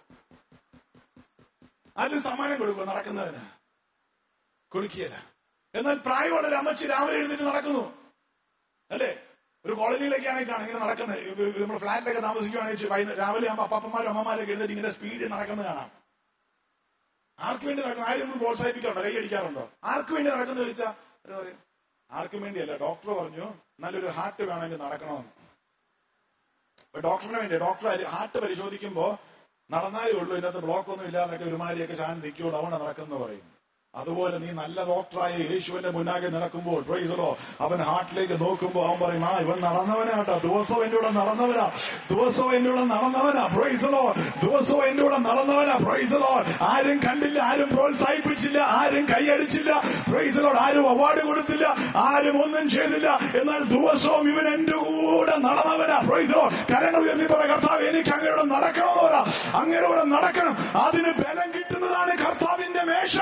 ആദ്യം സമ്മാനം കൊടുക്കുക നടക്കുന്നവന് കൊടുക്കുകയില്ല എന്നാൽ പ്രായമുള്ള ഒരു അമ്മച്ചി രാവിലെ എഴുന്നേറ്റ് നടക്കുന്നു അല്ലേ ഒരു കോളനിയിലേക്കാണെങ്കിൽ കാണാം ഇങ്ങനെ നടക്കുന്നത് നമ്മൾ ഫ്ലാറ്റിലൊക്കെ താമസിക്കുകയാണെങ്കിൽ വൈകുന്നേരം രാവിലെ ആകുമ്പോൾ അപ്പാപ്പന്മാരും അമ്മമാരൊക്കെ എഴുന്നേറ്റ് ഇങ്ങനെ സ്പീഡിൽ നടക്കുന്നത് കാണാം ആർക്ക് വേണ്ടി നടക്കുന്ന ആരും നമ്മൾ പ്രോത്സാഹിപ്പിക്കാറുണ്ടോ കൈയടിക്കാറുണ്ടോ ആർക്ക് വേണ്ടി നടക്കുന്നത് ചോദിച്ചാൽ അവര് പറയും ആർക്കും വേണ്ടിയല്ല ഡോക്ടർ പറഞ്ഞു നല്ലൊരു ഹാർട്ട് വേണമെങ്കിൽ നടക്കണമെന്ന് അപ്പൊ ഡോക്ടറിന് വേണ്ടി ഡോക്ടർ ഹാർട്ട് പരിശോധിക്കുമ്പോ നടന്നാലേ ഉള്ളൂ ഇതിനകത്ത് ബ്ലോക്ക് ഒന്നും ഇല്ലാതൊക്കെ ഒരുമാതിരിയൊക്കെ ശാന്തി നിൽക്കുള്ളൂ അതുകൊണ്ട് നടക്കുന്നു പറയും അതുപോലെ നീ നല്ല ഡോക്ടറായ യേശുവിന്റെ മുന്നാകെ നടക്കുമ്പോൾ പ്രൈസലോ അവൻ ഹാർട്ടിലേക്ക് നോക്കുമ്പോൾ അവൻ പറയും ആ ഇവൻ നടന്നവനാ കേട്ടോ ദിവസവും എന്റെ കൂടെ നടന്നവനാ ദിവസവും എന്റെ കൂടെ നടന്നവനാ പ്രൈസലോ ദിവസവും എന്റെ കൂടെ നടന്നവനാ പ്രൈസലോ ആരും കണ്ടില്ല ആരും പ്രോത്സാഹിപ്പിച്ചില്ല ആരും കൈയടിച്ചില്ല പ്രൈസലോ ആരും അവാർഡ് കൊടുത്തില്ല ആരും ഒന്നും ചെയ്തില്ല എന്നാൽ ദിവസവും ഇവൻ എന്റെ കൂടെ നടന്നവനാ പ്രൈസലോ കരങ്ങൾ ഉയർത്തി പറ കർത്താവ് എനിക്ക് അങ്ങയുടെ നടക്കണമെന്ന് പറ അങ്ങയുടെ കൂടെ നടക്കണം അതിന് ബലം കിട്ടുന്നതാണ് കർത്താവിന്റെ മേശ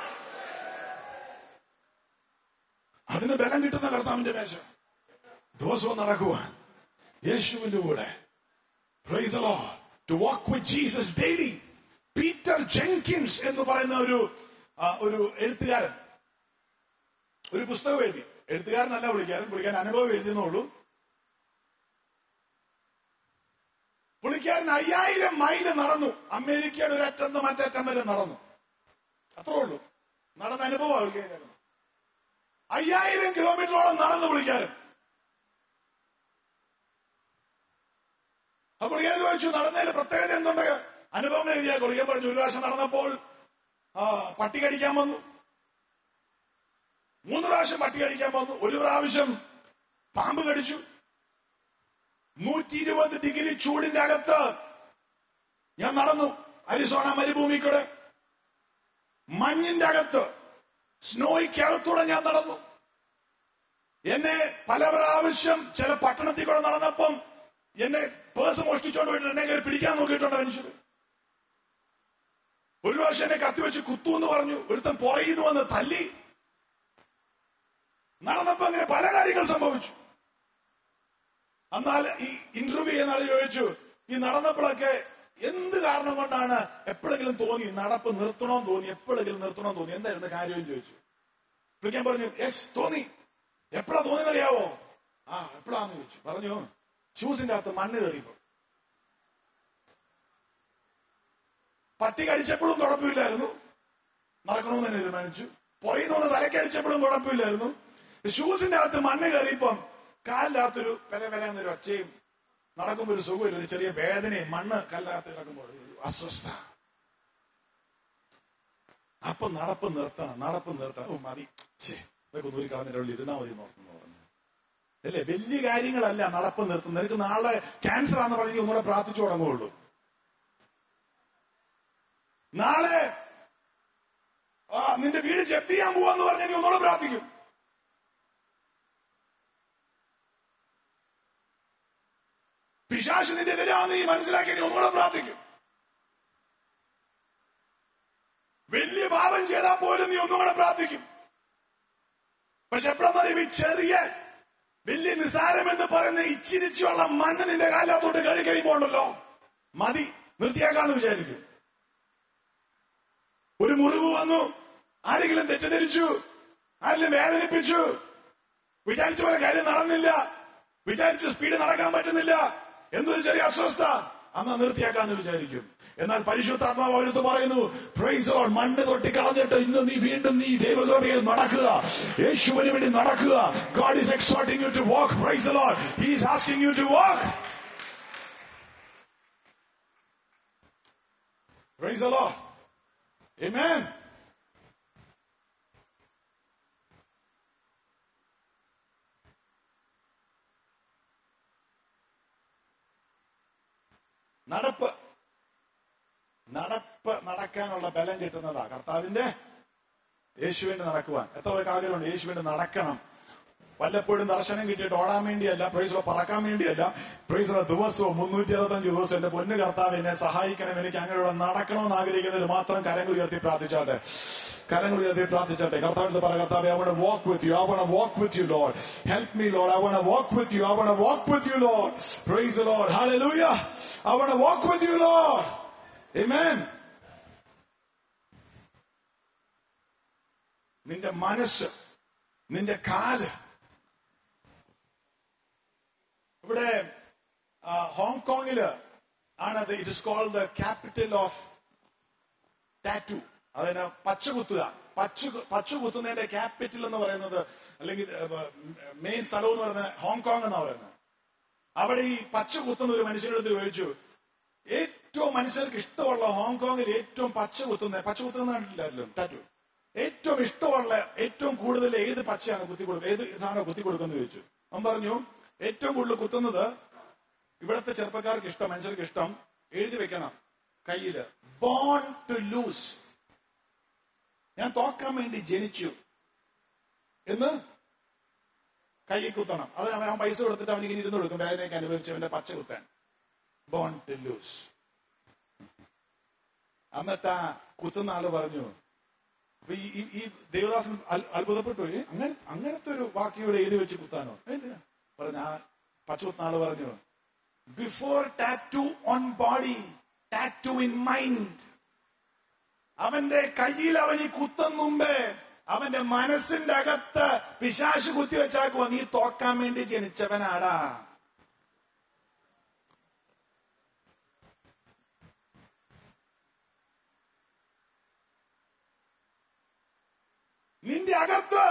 അതിന് ബലം കിട്ടുന്ന കർത്താവിന്റെ മേശ ദിവസവും നടക്കുവാൻ യേശുവിന്റെ കൂടെ praise to walk with Jesus daily Peter Jenkins എന്ന് പറയുന്ന ഒരു ആ, ഒരു എഴുത്തുകാരൻ ഒരു പുസ്തകം എഴുതി എഴുത്തുകാരനല്ല വിളിക്കാരൻ പുള്ളിക്കാരൻ അനുഭവം എഴുതിയെന്നുള്ളൂ പുള്ളിക്കാരൻ അയ്യായിരം മൈല് നടന്നു അമേരിക്കയുടെ ഒരു അറ്റം നിന്ന് മറ്ററ്റം വരെ നടന്നു അത്രേ ഉള്ളൂ നടന്ന അനുഭവം പുള്ളിക്കാരൻ അയ്യായിരം കിലോമീറ്ററോളം നടന്നു പുള്ളിക്കാരൻ അപ്പൊ പുള്ളിക്കാരൻ ചോദിച്ചു നടന്നതിൽ പ്രത്യേകത എന്തുണ്ട് അനുഭവം എഴുതിയാൽ കുളിക്കാൻ പറഞ്ഞു ഒരു പ്രാവശ്യം നടന്നപ്പോൾ ആ, പട്ടി കടിക്കാൻ വന്നു മൂന്ന് പ്രാവശ്യം പട്ടി കടിക്കാൻ വന്നു ഒരു പ്രാവശ്യം പാമ്പ് കടിച്ചു നൂറ്റി ഇരുപത് ഡിഗ്രി ചൂടിന്റെ അകത്ത് ഞാൻ നടന്നു അരിസോണ മരുഭൂമിക്കൂടെ മഞ്ഞിന്റെ അകത്ത് സ്നോയ്ക്കകത്തൂടെ ഞാൻ നടന്നു എന്നെ പല പ്രാവശ്യം ചില പട്ടണത്തിൽ കൂടെ നടന്നപ്പം എന്നെ പേഴ്സ് മോഷ്ടിച്ചോണ്ട് പോയിട്ട് എന്നെ കയറി പിടിക്കാൻ നോക്കിയിട്ടുണ്ട് മനുഷ്യർ ഒരു പ്രാവശ്യം എന്നെ കത്തിവെച്ച് കുത്തു എന്ന് പറഞ്ഞു ഒരുത്തൻ പുറയുന്നു വന്ന് തല്ലി നടന്നപ്പോ അങ്ങനെ പല കാര്യങ്ങൾ സംഭവിച്ചു എന്നാൽ ഈ ഇന്റർവ്യൂ ചെയ്യുന്ന ആൾ ചോദിച്ചു ഈ നടന്നപ്പോഴൊക്കെ എന്ത് കാരണം കൊണ്ടാണ് എപ്പോഴെങ്കിലും തോന്നി നടപ്പ് നിർത്തണമെന്ന് തോന്നി എപ്പോഴെങ്കിലും നിർത്തണമെന്ന് തോന്നി എന്തായിരുന്നു കാര്യം എന്ന് ചോദിച്ചു വിളിക്കാൻ പറഞ്ഞു യെസ് തോന്നി എപ്പോഴാ തോന്നിയെന്നറിയാവോ ആ എപ്പോഴാന്ന് ചോദിച്ചു പറഞ്ഞു ഷൂസിന്റെ അകത്ത് മണ്ണ് കയറിയപ്പോ പട്ടി കടിച്ചപ്പോഴും കുഴപ്പമില്ലായിരുന്നു നടക്കണമെന്ന് തന്നെ തീരുമാനിച്ചു പുറയുന്ന തലക്കടിച്ചപ്പോഴും കുഴപ്പമില്ലായിരുന്നു ഷൂസിന്റെ അകത്ത് മണ്ണ് കയറിയപ്പം കാലിന്റെ അകത്തൊരു വില വില എന്നൊരു ഒച്ചയും നടക്കുമ്പോൾ ഒരു സുഖമില്ല ഒരു ചെറിയ വേദനയും മണ്ണ് കല്ലകത്ത് കിടക്കുമ്പോൾ ഒരു അസ്വസ്ഥ അപ്പൊ നടപ്പ് നിർത്തണം നടപ്പ് നിർത്തണം ഓ മതി ഛേ ഇതൊക്കെ നൂരി കളഞ്ഞിട്ട് ഉള്ളിൽ ഇരുന്നാ മതി നോക്കുന്നു പറഞ്ഞു അല്ലേ വലിയ കാര്യങ്ങളല്ല നടപ്പ് നിർത്തുന്നത് നിനക്ക് നാളെ ക്യാൻസർ ആണെന്ന് പറഞ്ഞെങ്കിൽ ഒന്നുകൂടെ പ്രാർത്ഥിച്ചു തുടങ്ങുള്ളൂ നാളെ ആ, നിന്റെ വീട് ജപ്തി ചെയ്യാൻ പോവാന്ന് പറഞ്ഞെങ്കിൽ ഒന്നുകൂടെ പ്രാർത്ഥിക്കും പിശാശ് നിന്റെ എതിരാന്ന് നീ മനസ്സിലാക്കി നീ ഒന്നുകൂടെ പ്രാർത്ഥിക്കും വലിയ പാപം ചെയ്താൽ പോലും നീ ഒന്നുകൂടെ പ്രാർത്ഥിക്കും പക്ഷെ എപ്പോഴെന്നറിയും ഈ ചെറിയ വലിയ നിസാരം എന്ന് പറയുന്ന ഇച്ചിരിച്ചുള്ള മണ്ണ് നിന്റെ കാലത്തോട്ട് കഴുകി കഴിയുമ്പോണ്ടല്ലോ മതി നിർത്തിയാക്കാന്ന് വിചാരിക്കും ഒരു മുറിവ് വന്നു ആരെങ്കിലും തെറ്റിദ്ധരിച്ചു ആരെങ്കിലും വേദനിപ്പിച്ചു വിചാരിച്ച പോലെ കാര്യം നടന്നില്ല വിചാരിച്ച സ്പീഡ് നടക്കാൻ പറ്റുന്നില്ല എന്തൊരു ചെറിയ അസ്വസ്ഥ അന്ന് നിർത്തിയാക്കാന്ന് വിചാരിക്കും എന്നാൽ പരിശുദ്ധാത്മാവ് അവരത്ത് പറയുന്നു പ്രൈസ് ഓൺ മണ്ണ് തൊട്ടി കളഞ്ഞിട്ട് ഇന്ന് നീ വീണ്ടും നീ ദൈവകൃപയിൽ നടക്കുക യേശുവിന് വേണ്ടി നടക്കുക God is exporting you to walk praise Lord he is asking you to walk praise Lord Amen. നടപ്പ് നടപ്പ് നടക്കാനുള്ള ബലം കിട്ടുന്നതാ കർത്താവിന്റെ യേശുവിന്റെ നടക്കുവാൻ എത്ര പേർക്ക് ആഗ്രഹമുണ്ട് യേശുവിന്റെ നടക്കണം വല്ലപ്പോഴും ദർശനം കിട്ടിയിട്ട് ഓടാൻ വേണ്ടിയല്ല പ്രൈസോ പറക്കാൻ വേണ്ടിയല്ല പ്രൈസോ ദിവസവും മുന്നൂറ്റി അറുപത്തഞ്ച് ദിവസം എന്റെ പൊന്നു കർത്താവ് എന്നെ സഹായിക്കണം എനിക്ക് അങ്ങനെയുള്ള നടക്കണമെന്ന് ആഗ്രഹിക്കുന്നതിൽ മാത്രം കരങ്ങൾ ഉയർത്തി പ്രാർത്ഥിച്ചാട്ടെ കരങ്ങൾ ഉയർത്തി പ്രാർത്ഥിച്ചാട്ടെ കർത്താവിന്റെ പറ കർത്താവ് I want to walk with you. I want to walk with you, Lord. Help me, Lord. I want to walk with you. I want to walk with you, Lord. Praise the Lord. Hallelujah. I want to walk with you, Lord. Amen. നിന്റെ മനസ്സ് നിന്റെ കാല് ഇവിടെ ആ, ഹോങ്കോങ്ങില് ആണ് it is called the capital of tattoo അതിന് പച്ച കുത്തുക പച്ച പച്ച കുത്തുന്നതിന്റെ ക്യാപിറ്റൽ എന്ന് പറയുന്നത് അല്ലെങ്കിൽ മെയിൻ സ്ഥലം എന്ന് പറയുന്നത് ഹോങ്കോങ് എന്നാ പറയുന്നത് അവിടെ ഈ പച്ച കുത്തുന്ന ഒരു മനുഷ്യന്റെ അടുത്ത് ചോദിച്ചു ഏറ്റവും മനുഷ്യർക്ക് ഇഷ്ടമുള്ള ഹോങ്കോങ്ങിൽ ഏറ്റവും പച്ച കുത്തുന്ന പച്ച കുത്തുന്ന കണ്ടിട്ടില്ലായിരുന്നു ടാറ്റു ഏറ്റവും ഇഷ്ടമുള്ള ഏറ്റവും കൂടുതൽ ഏത് പച്ചയാണ് കുത്തി കൊടുക്കുക ഏത് സാധനം കുത്തി കൊടുക്കുന്നത് ചോദിച്ചു അവൻ പറഞ്ഞു ഏറ്റവും കൂടുതൽ കുത്തുന്നത് ഇവിടുത്തെ ചെറുപ്പക്കാർക്ക് ഇഷ്ടം മനുഷ്യർക്ക് ഇഷ്ടം എഴുതി വെക്കണം കയ്യില് ബോൺ ടു ലൂസ് ഞാൻ തോക്കാൻ വേണ്ടി ജനിച്ചു എന്ന് കൈ കുത്തണം അത് അവൻ അവൻ പൈസ കൊടുത്തിട്ട് അവൻ ഇങ്ങനെ ഇരുന്ന് കൊടുക്കും വേദനയൊക്കെ അനുഭവിച്ചവന്റെ പച്ച കുത്താൻ ബോൺ ടു ലൂസ് എന്നിട്ട് ആ കുത്തുന്ന ആള് പറഞ്ഞു അപ്പൊ ഈ ഈ- ഈ ദേവദാസൻ അൽ- അത്ഭുതപ്പെട്ടു "ഏ, അങ്ങനെ അങ്ങനത്തെ ഒരു വാക്ക് ഇവിടെ എഴുതി വെച്ച് കുത്താനോ എന്തിനാ പറഞ്ഞ ആ പച്ച കുത്തുന്ന ആള് പറഞ്ഞു before tattoo on body tattoo in mind അവന്റെ കയ്യിൽ അവൻ ഈ കുത്തും മുമ്പേ അവന്റെ മനസ്സിന്റെ അകത്ത് പിശാശ് കുത്തിവെച്ചാക്കുവാ നീ തോക്കാൻ വേണ്ടി ജനിച്ചവനാടാ നിന്റെ അകത്ത്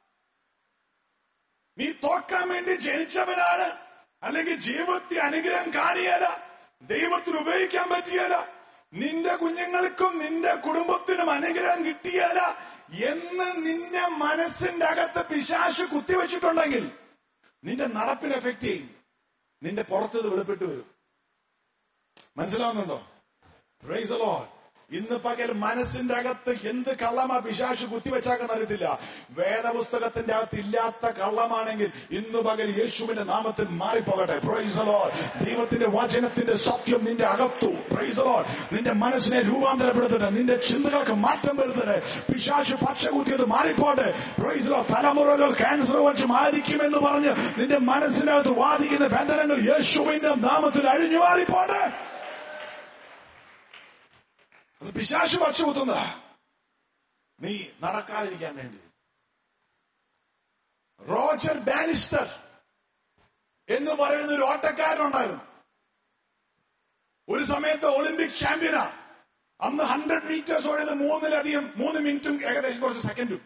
നീ തോക്കാൻ വേണ്ടി ജനിച്ചവനാണ് അല്ലെങ്കിൽ ജീവിതത്തിൽ അനുഗ്രഹം കാണിയല ദൈവത്തിന് ഉപയോഗിക്കാൻ പറ്റിയല നിന്റെ കുഞ്ഞുങ്ങൾക്കും നിന്റെ കുടുംബത്തിനും അനുഗ്രഹം കിട്ടിയല എന്ന് നിന്റെ മനസ്സിന്റെ അകത്ത് പിശാശ് കുത്തിവെച്ചിട്ടുണ്ടെങ്കിൽ നിന്റെ നടപ്പിന് എഫക്ട് ചെയ്യും നിന്റെ പുറത്തത് വെളിപ്പെട്ട് വരും മനസ്സിലാവുന്നുണ്ടോ പ്രൈസ് ലോഡ് ഇന്ന് പകൽ മനസ്സിന്റെ അകത്ത് എന്ത് കള്ളമാ പിശാശ് കുത്തിവെച്ചാക്കെന്ന് അറിയത്തില്ല വേദപുസ്തകത്തിന്റെ അകത്ത് ഇല്ലാത്ത കള്ളമാണെങ്കിൽ ഇന്ന് പകൽ യേശുവിന്റെ നാമത്തിൽ മാറിപ്പോകട്ടെ പ്രൈസ് ലോഡ് ദൈവത്തിന്റെ വചനത്തിന്റെ സത്യം നിന്റെ അകത്തു പ്രൈസ് ലോഡ് നിന്റെ മനസ്സിനെ രൂപാന്തരപ്പെടുത്തട്ടെ നിന്റെ ചിന്തകൾക്ക് മാറ്റം വരുത്തട്ടെ പിശാശ് പച്ച കുത്തിയത് മാറിപ്പോട്ടെ പ്രൈസ് ലോഡ് തലമുറകൾ ക്യാൻസർ വച്ച് മാരിക്കുമെന്ന് പറഞ്ഞ് നിന്റെ മനസ്സിനകത്ത് വാദിക്കുന്ന ബന്ധനങ്ങൾ യേശുവിന്റെ നാമത്തിൽ അഴിഞ്ഞു മാറിപ്പോട്ടെ അത് പിശാശു പച്ച കുത്തുന്നതാ നീ നടക്കാതിരിക്കാൻ വേണ്ടി റോജർ ബാനിസ്റ്റർ എന്ന് പറയുന്ന ഒരു ഓട്ടക്കാരനുണ്ടായിരുന്നു ഒരു സമയത്ത് ഒളിമ്പിക് ചാമ്പ്യനാ അന്ന് ഹൺഡ്രഡ് മീറ്റേഴ്സ് ഓടിയത് മൂന്നിലധികം മൂന്ന് മിനിറ്റും ഏകദേശം കുറച്ച് സെക്കൻഡും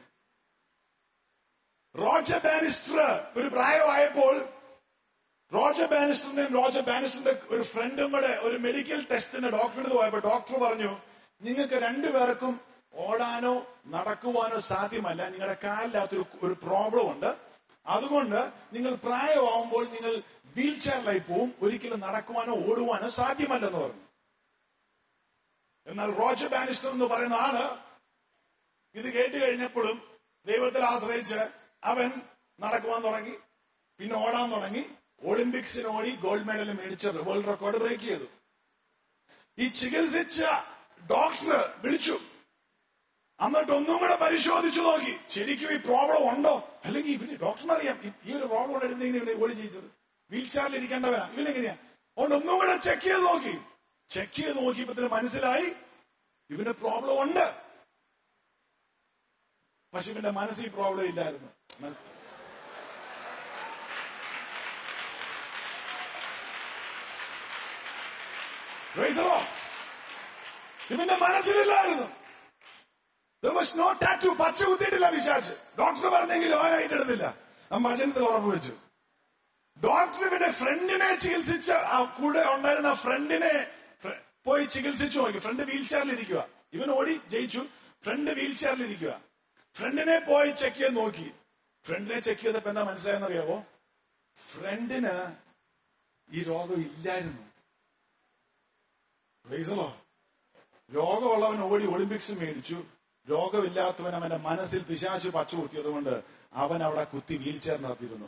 റോജർ ബാനിസ്റ്റർ ഒരു പ്രായമായപ്പോൾ റോജർ ബാനിസ്റ്ററിന്റെയും റോജർ ബാനിസ്റ്ററിന്റെ ഒരു ഫ്രണ്ടും കൂടെ ഒരു മെഡിക്കൽ ടെസ്റ്റിന് ഡോക്ടറിന് പോയപ്പോ ഡോക്ടർ പറഞ്ഞു നിങ്ങൾക്ക് രണ്ടുപേർക്കും ഓടാനോ നടക്കുവാനോ സാധ്യമല്ല നിങ്ങളുടെ കാലിനകത്തൊരു ഒരു പ്രോബ്ലം ഉണ്ട് അതുകൊണ്ട് നിങ്ങൾ പ്രായമാവുമ്പോൾ നിങ്ങൾ വീൽ ചെയറിലായി പോവും ഒരിക്കലും നടക്കുവാനോ ഓടുവാനോ സാധ്യമല്ലെന്ന് പറഞ്ഞു എന്നാൽ റോജർ ബാനിസ്റ്റർ എന്ന് പറയുന്ന ആള് ഇത് കേട്ട് കഴിഞ്ഞപ്പോഴും ദൈവത്തിൽ ആശ്രയിച്ച് അവൻ നടക്കുവാൻ തുടങ്ങി പിന്നെ ഓടാൻ തുടങ്ങി ഒളിമ്പിക്സിന് ഓടി ഗോൾഡ് മെഡൽ മേടിച്ച വേൾഡ് റെക്കോർഡ് ബ്രേക്ക് ചെയ്തു ഈ ചികിത്സിച്ച ഡോക്ടർ വിളിച്ചു എന്നിട്ട് ഒന്നും കൂടെ പരിശോധിച്ചു നോക്കി ശരിക്കും ഈ പ്രോബ്ലം ഉണ്ടോ അല്ലെങ്കിൽ ഇവന് ഡോക്ടറിനറിയാം ഈ- ഈ ഒരു പ്രോബ്ലം ഉണ്ടായിരുന്നെങ്കിൽ ഇവിടെ ഓടി ചെയ്തത് വീൽ ചെയറിൽ ഇരിക്കേണ്ടവനാ ഇവനെങ്ങനെയാ അതുകൊണ്ട് ഒന്നും കൂടെ ചെക്ക് ചെയ്ത് നോക്കി ചെക്ക് ചെയ്ത് നോക്കിയപ്പോ മനസ്സിലായി ഇവന് പ്രോബ്ലം ഉണ്ട് പക്ഷെ ഇവന്റെ മനസ്സിൽ പ്രോബ്ലം ഇല്ലായിരുന്നു മനസ്സ് Praise the Lord. ഇവന്റെ മനസ്സിലില്ലായിരുന്നു There was no tattoo. പച്ച കുത്തിയിട്ടില്ല വിശാച്ച് ഡോക്ടർ പറഞ്ഞെങ്കിലും അവൻ ഏറ്റെടുത്തില്ല അവൻ വചനത്തിൽ ഉറപ്പ് വെച്ചു ഡോക്ടർ ഇവന്റെ ഫ്രണ്ടിനെ ചികിത്സിച്ച ആ കൂടെ ഉണ്ടായിരുന്ന ഫ്രണ്ടിനെ ഫ്ര- പോയി ചികിത്സിച്ചു നോക്കി ഫ്രണ്ട് വീൽ ചെയറിൽ ഇരിക്കുക ഇവൻ ഓടി ജയിച്ചു ഫ്രണ്ട് വീൽ ചെയറിൽ ഇരിക്കുക ഫ്രണ്ടിനെ പോയി ചെക്ക് ചെയ്ത് നോക്കി ഫ്രണ്ടിനെ ചെക്ക് ചെയ്തപ്പോ എന്താ മനസ്സിലായെന്നറിയാവോ ഫ്രണ്ടിന് ഈ രോഗം ഇല്ലായിരുന്നു Praise the Lord. രോഗമുള്ളവൻ ഓടി ഒളിമ്പിക്സ് മേടിച്ചു രോഗമില്ലാത്തവൻ അവന്റെ മനസ്സിൽ പിശാച് പച്ച കുത്തിയതുകൊണ്ട് അവൻ അവിടെ കുത്തി വീൽ ചെയർ നടത്തിയിരുന്നു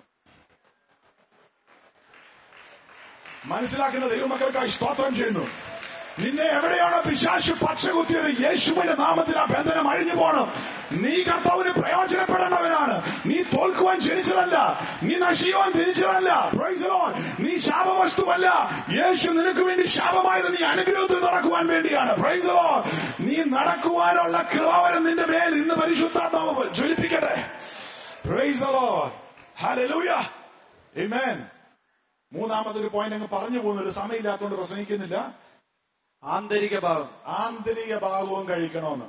മനസ്സിലാക്കുന്ന ദൈവമക്കൾക്കായി സ്തോത്രം ചെയ്യുന്നു നിന്നെ എവിടെയാണോ പിശാശു പച്ച കുത്തിയത് യേശുവിന്റെ നാമത്തിൽ ആ ബന്ധനം അഴിഞ്ഞു പോകണം നീ കർത്താവിന് പ്രയോജനപ്പെടേണ്ടവനാണ് നീ തോൽക്കുവാൻ ജനിച്ചതല്ല നീ നശിക്കുവാൻ തിരിച്ചതല്ല Praise the Lord. നീ ശാപവസ്തുവല്ല യേശു നിനക്ക് വേണ്ടി ശാപമായത് നീ അനുഗ്രഹത്തിൽ നടക്കുവാൻ വേണ്ടിയാണ് Praise the Lord. നീ നടക്കുവാനുള്ള കൃപാവരം നിന്റെ മേൽ ഇന്ന് പരിശുദ്ധാത്മാവ് ജ്വലിപ്പിക്കട്ടെ Praise the Lord. Hallelujah. Amen. മൂന്നാമതൊരു പോയിന്റ് അങ്ങ് പറഞ്ഞു പോകുന്നുണ്ട് സമയമില്ലാത്തതുകൊണ്ട് പ്രസംഗിക്കുന്നില്ല ആന്തരിക ഭാഗം ആന്തരിക ഭാഗവും കഴിക്കണമെന്ന്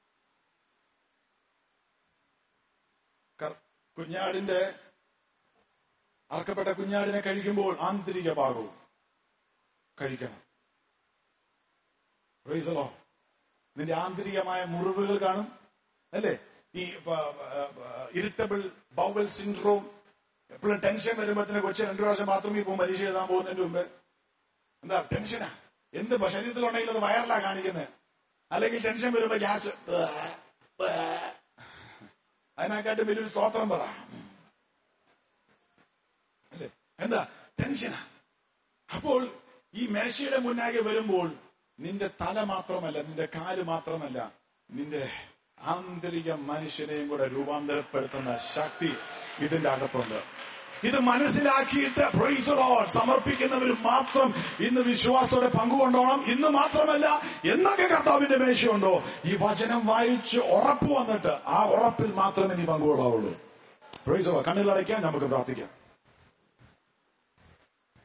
കർ- കുഞ്ഞാടിന്റെ അർക്കപ്പെട്ട കുഞ്ഞാടിനെ കഴിക്കുമ്പോൾ ആന്തരിക ഭാഗവും കഴിക്കണം Praise the Lord. നിന്റെ ആന്തരികമായ മുറിവുകൾ കാണും അല്ലേ ഈ ഇറിറ്റബിൾ ബൗവൽ സിൻഡ്രോം എപ്പോഴും ടെൻഷൻ വരുമ്പോഴത്തേന് കൊച്ചു രണ്ടു പ്രാവശ്യം ബാത്റൂമിൽ പോകും പരീക്ഷ എഴുതാൻ പോകുന്നതിന് മുമ്പ് എന്താ ടെൻഷനാ എന്ത് ബ- ശരീരത്തിലുണ്ടെങ്കിൽ അത് വയറിലാ കാണിക്കുന്നത് അല്ലെങ്കിൽ ടെൻഷൻ വരുമ്പോ ഗ്യാസ് അതിനെക്കാട്ടും വലിയൊരു സ്തോത്രം പറ അല്ലേ എന്താ ടെൻഷനാ അപ്പോൾ ഈ മേശയുടെ മുന്നാകെ വരുമ്പോൾ നിന്റെ തല മാത്രമല്ല നിന്റെ കാല് മാത്രമല്ല നിന്റെ ആന്തരിക മനുഷ്യനെയും കൂടെ രൂപാന്തരപ്പെടുത്തുന്ന ശക്തി ഇതിന്റെ അകത്തുണ്ട് ഇത് മനസ്സിലാക്കിയിട്ട് praise the Lord സമർപ്പിക്കുന്നവർ മാത്രം ഇന്ന് വിശ്വാസത്തോടെ പങ്കുകൊണ്ടോണം ഇന്ന് മാത്രമല്ല എന്നൊക്കെ കർത്താവിന്റെ മേശയുണ്ടോ ഈ വചനം വായിച്ച് ഉറപ്പ് വന്നിട്ട് ആ ഉറപ്പിൽ മാത്രമേ നീ പങ്കുകൊള്ളാവുള്ളൂ പ്രൈസോ കണ്ണുകളടയ്ക്കാൻ നമുക്ക് പ്രാർത്ഥിക്കാം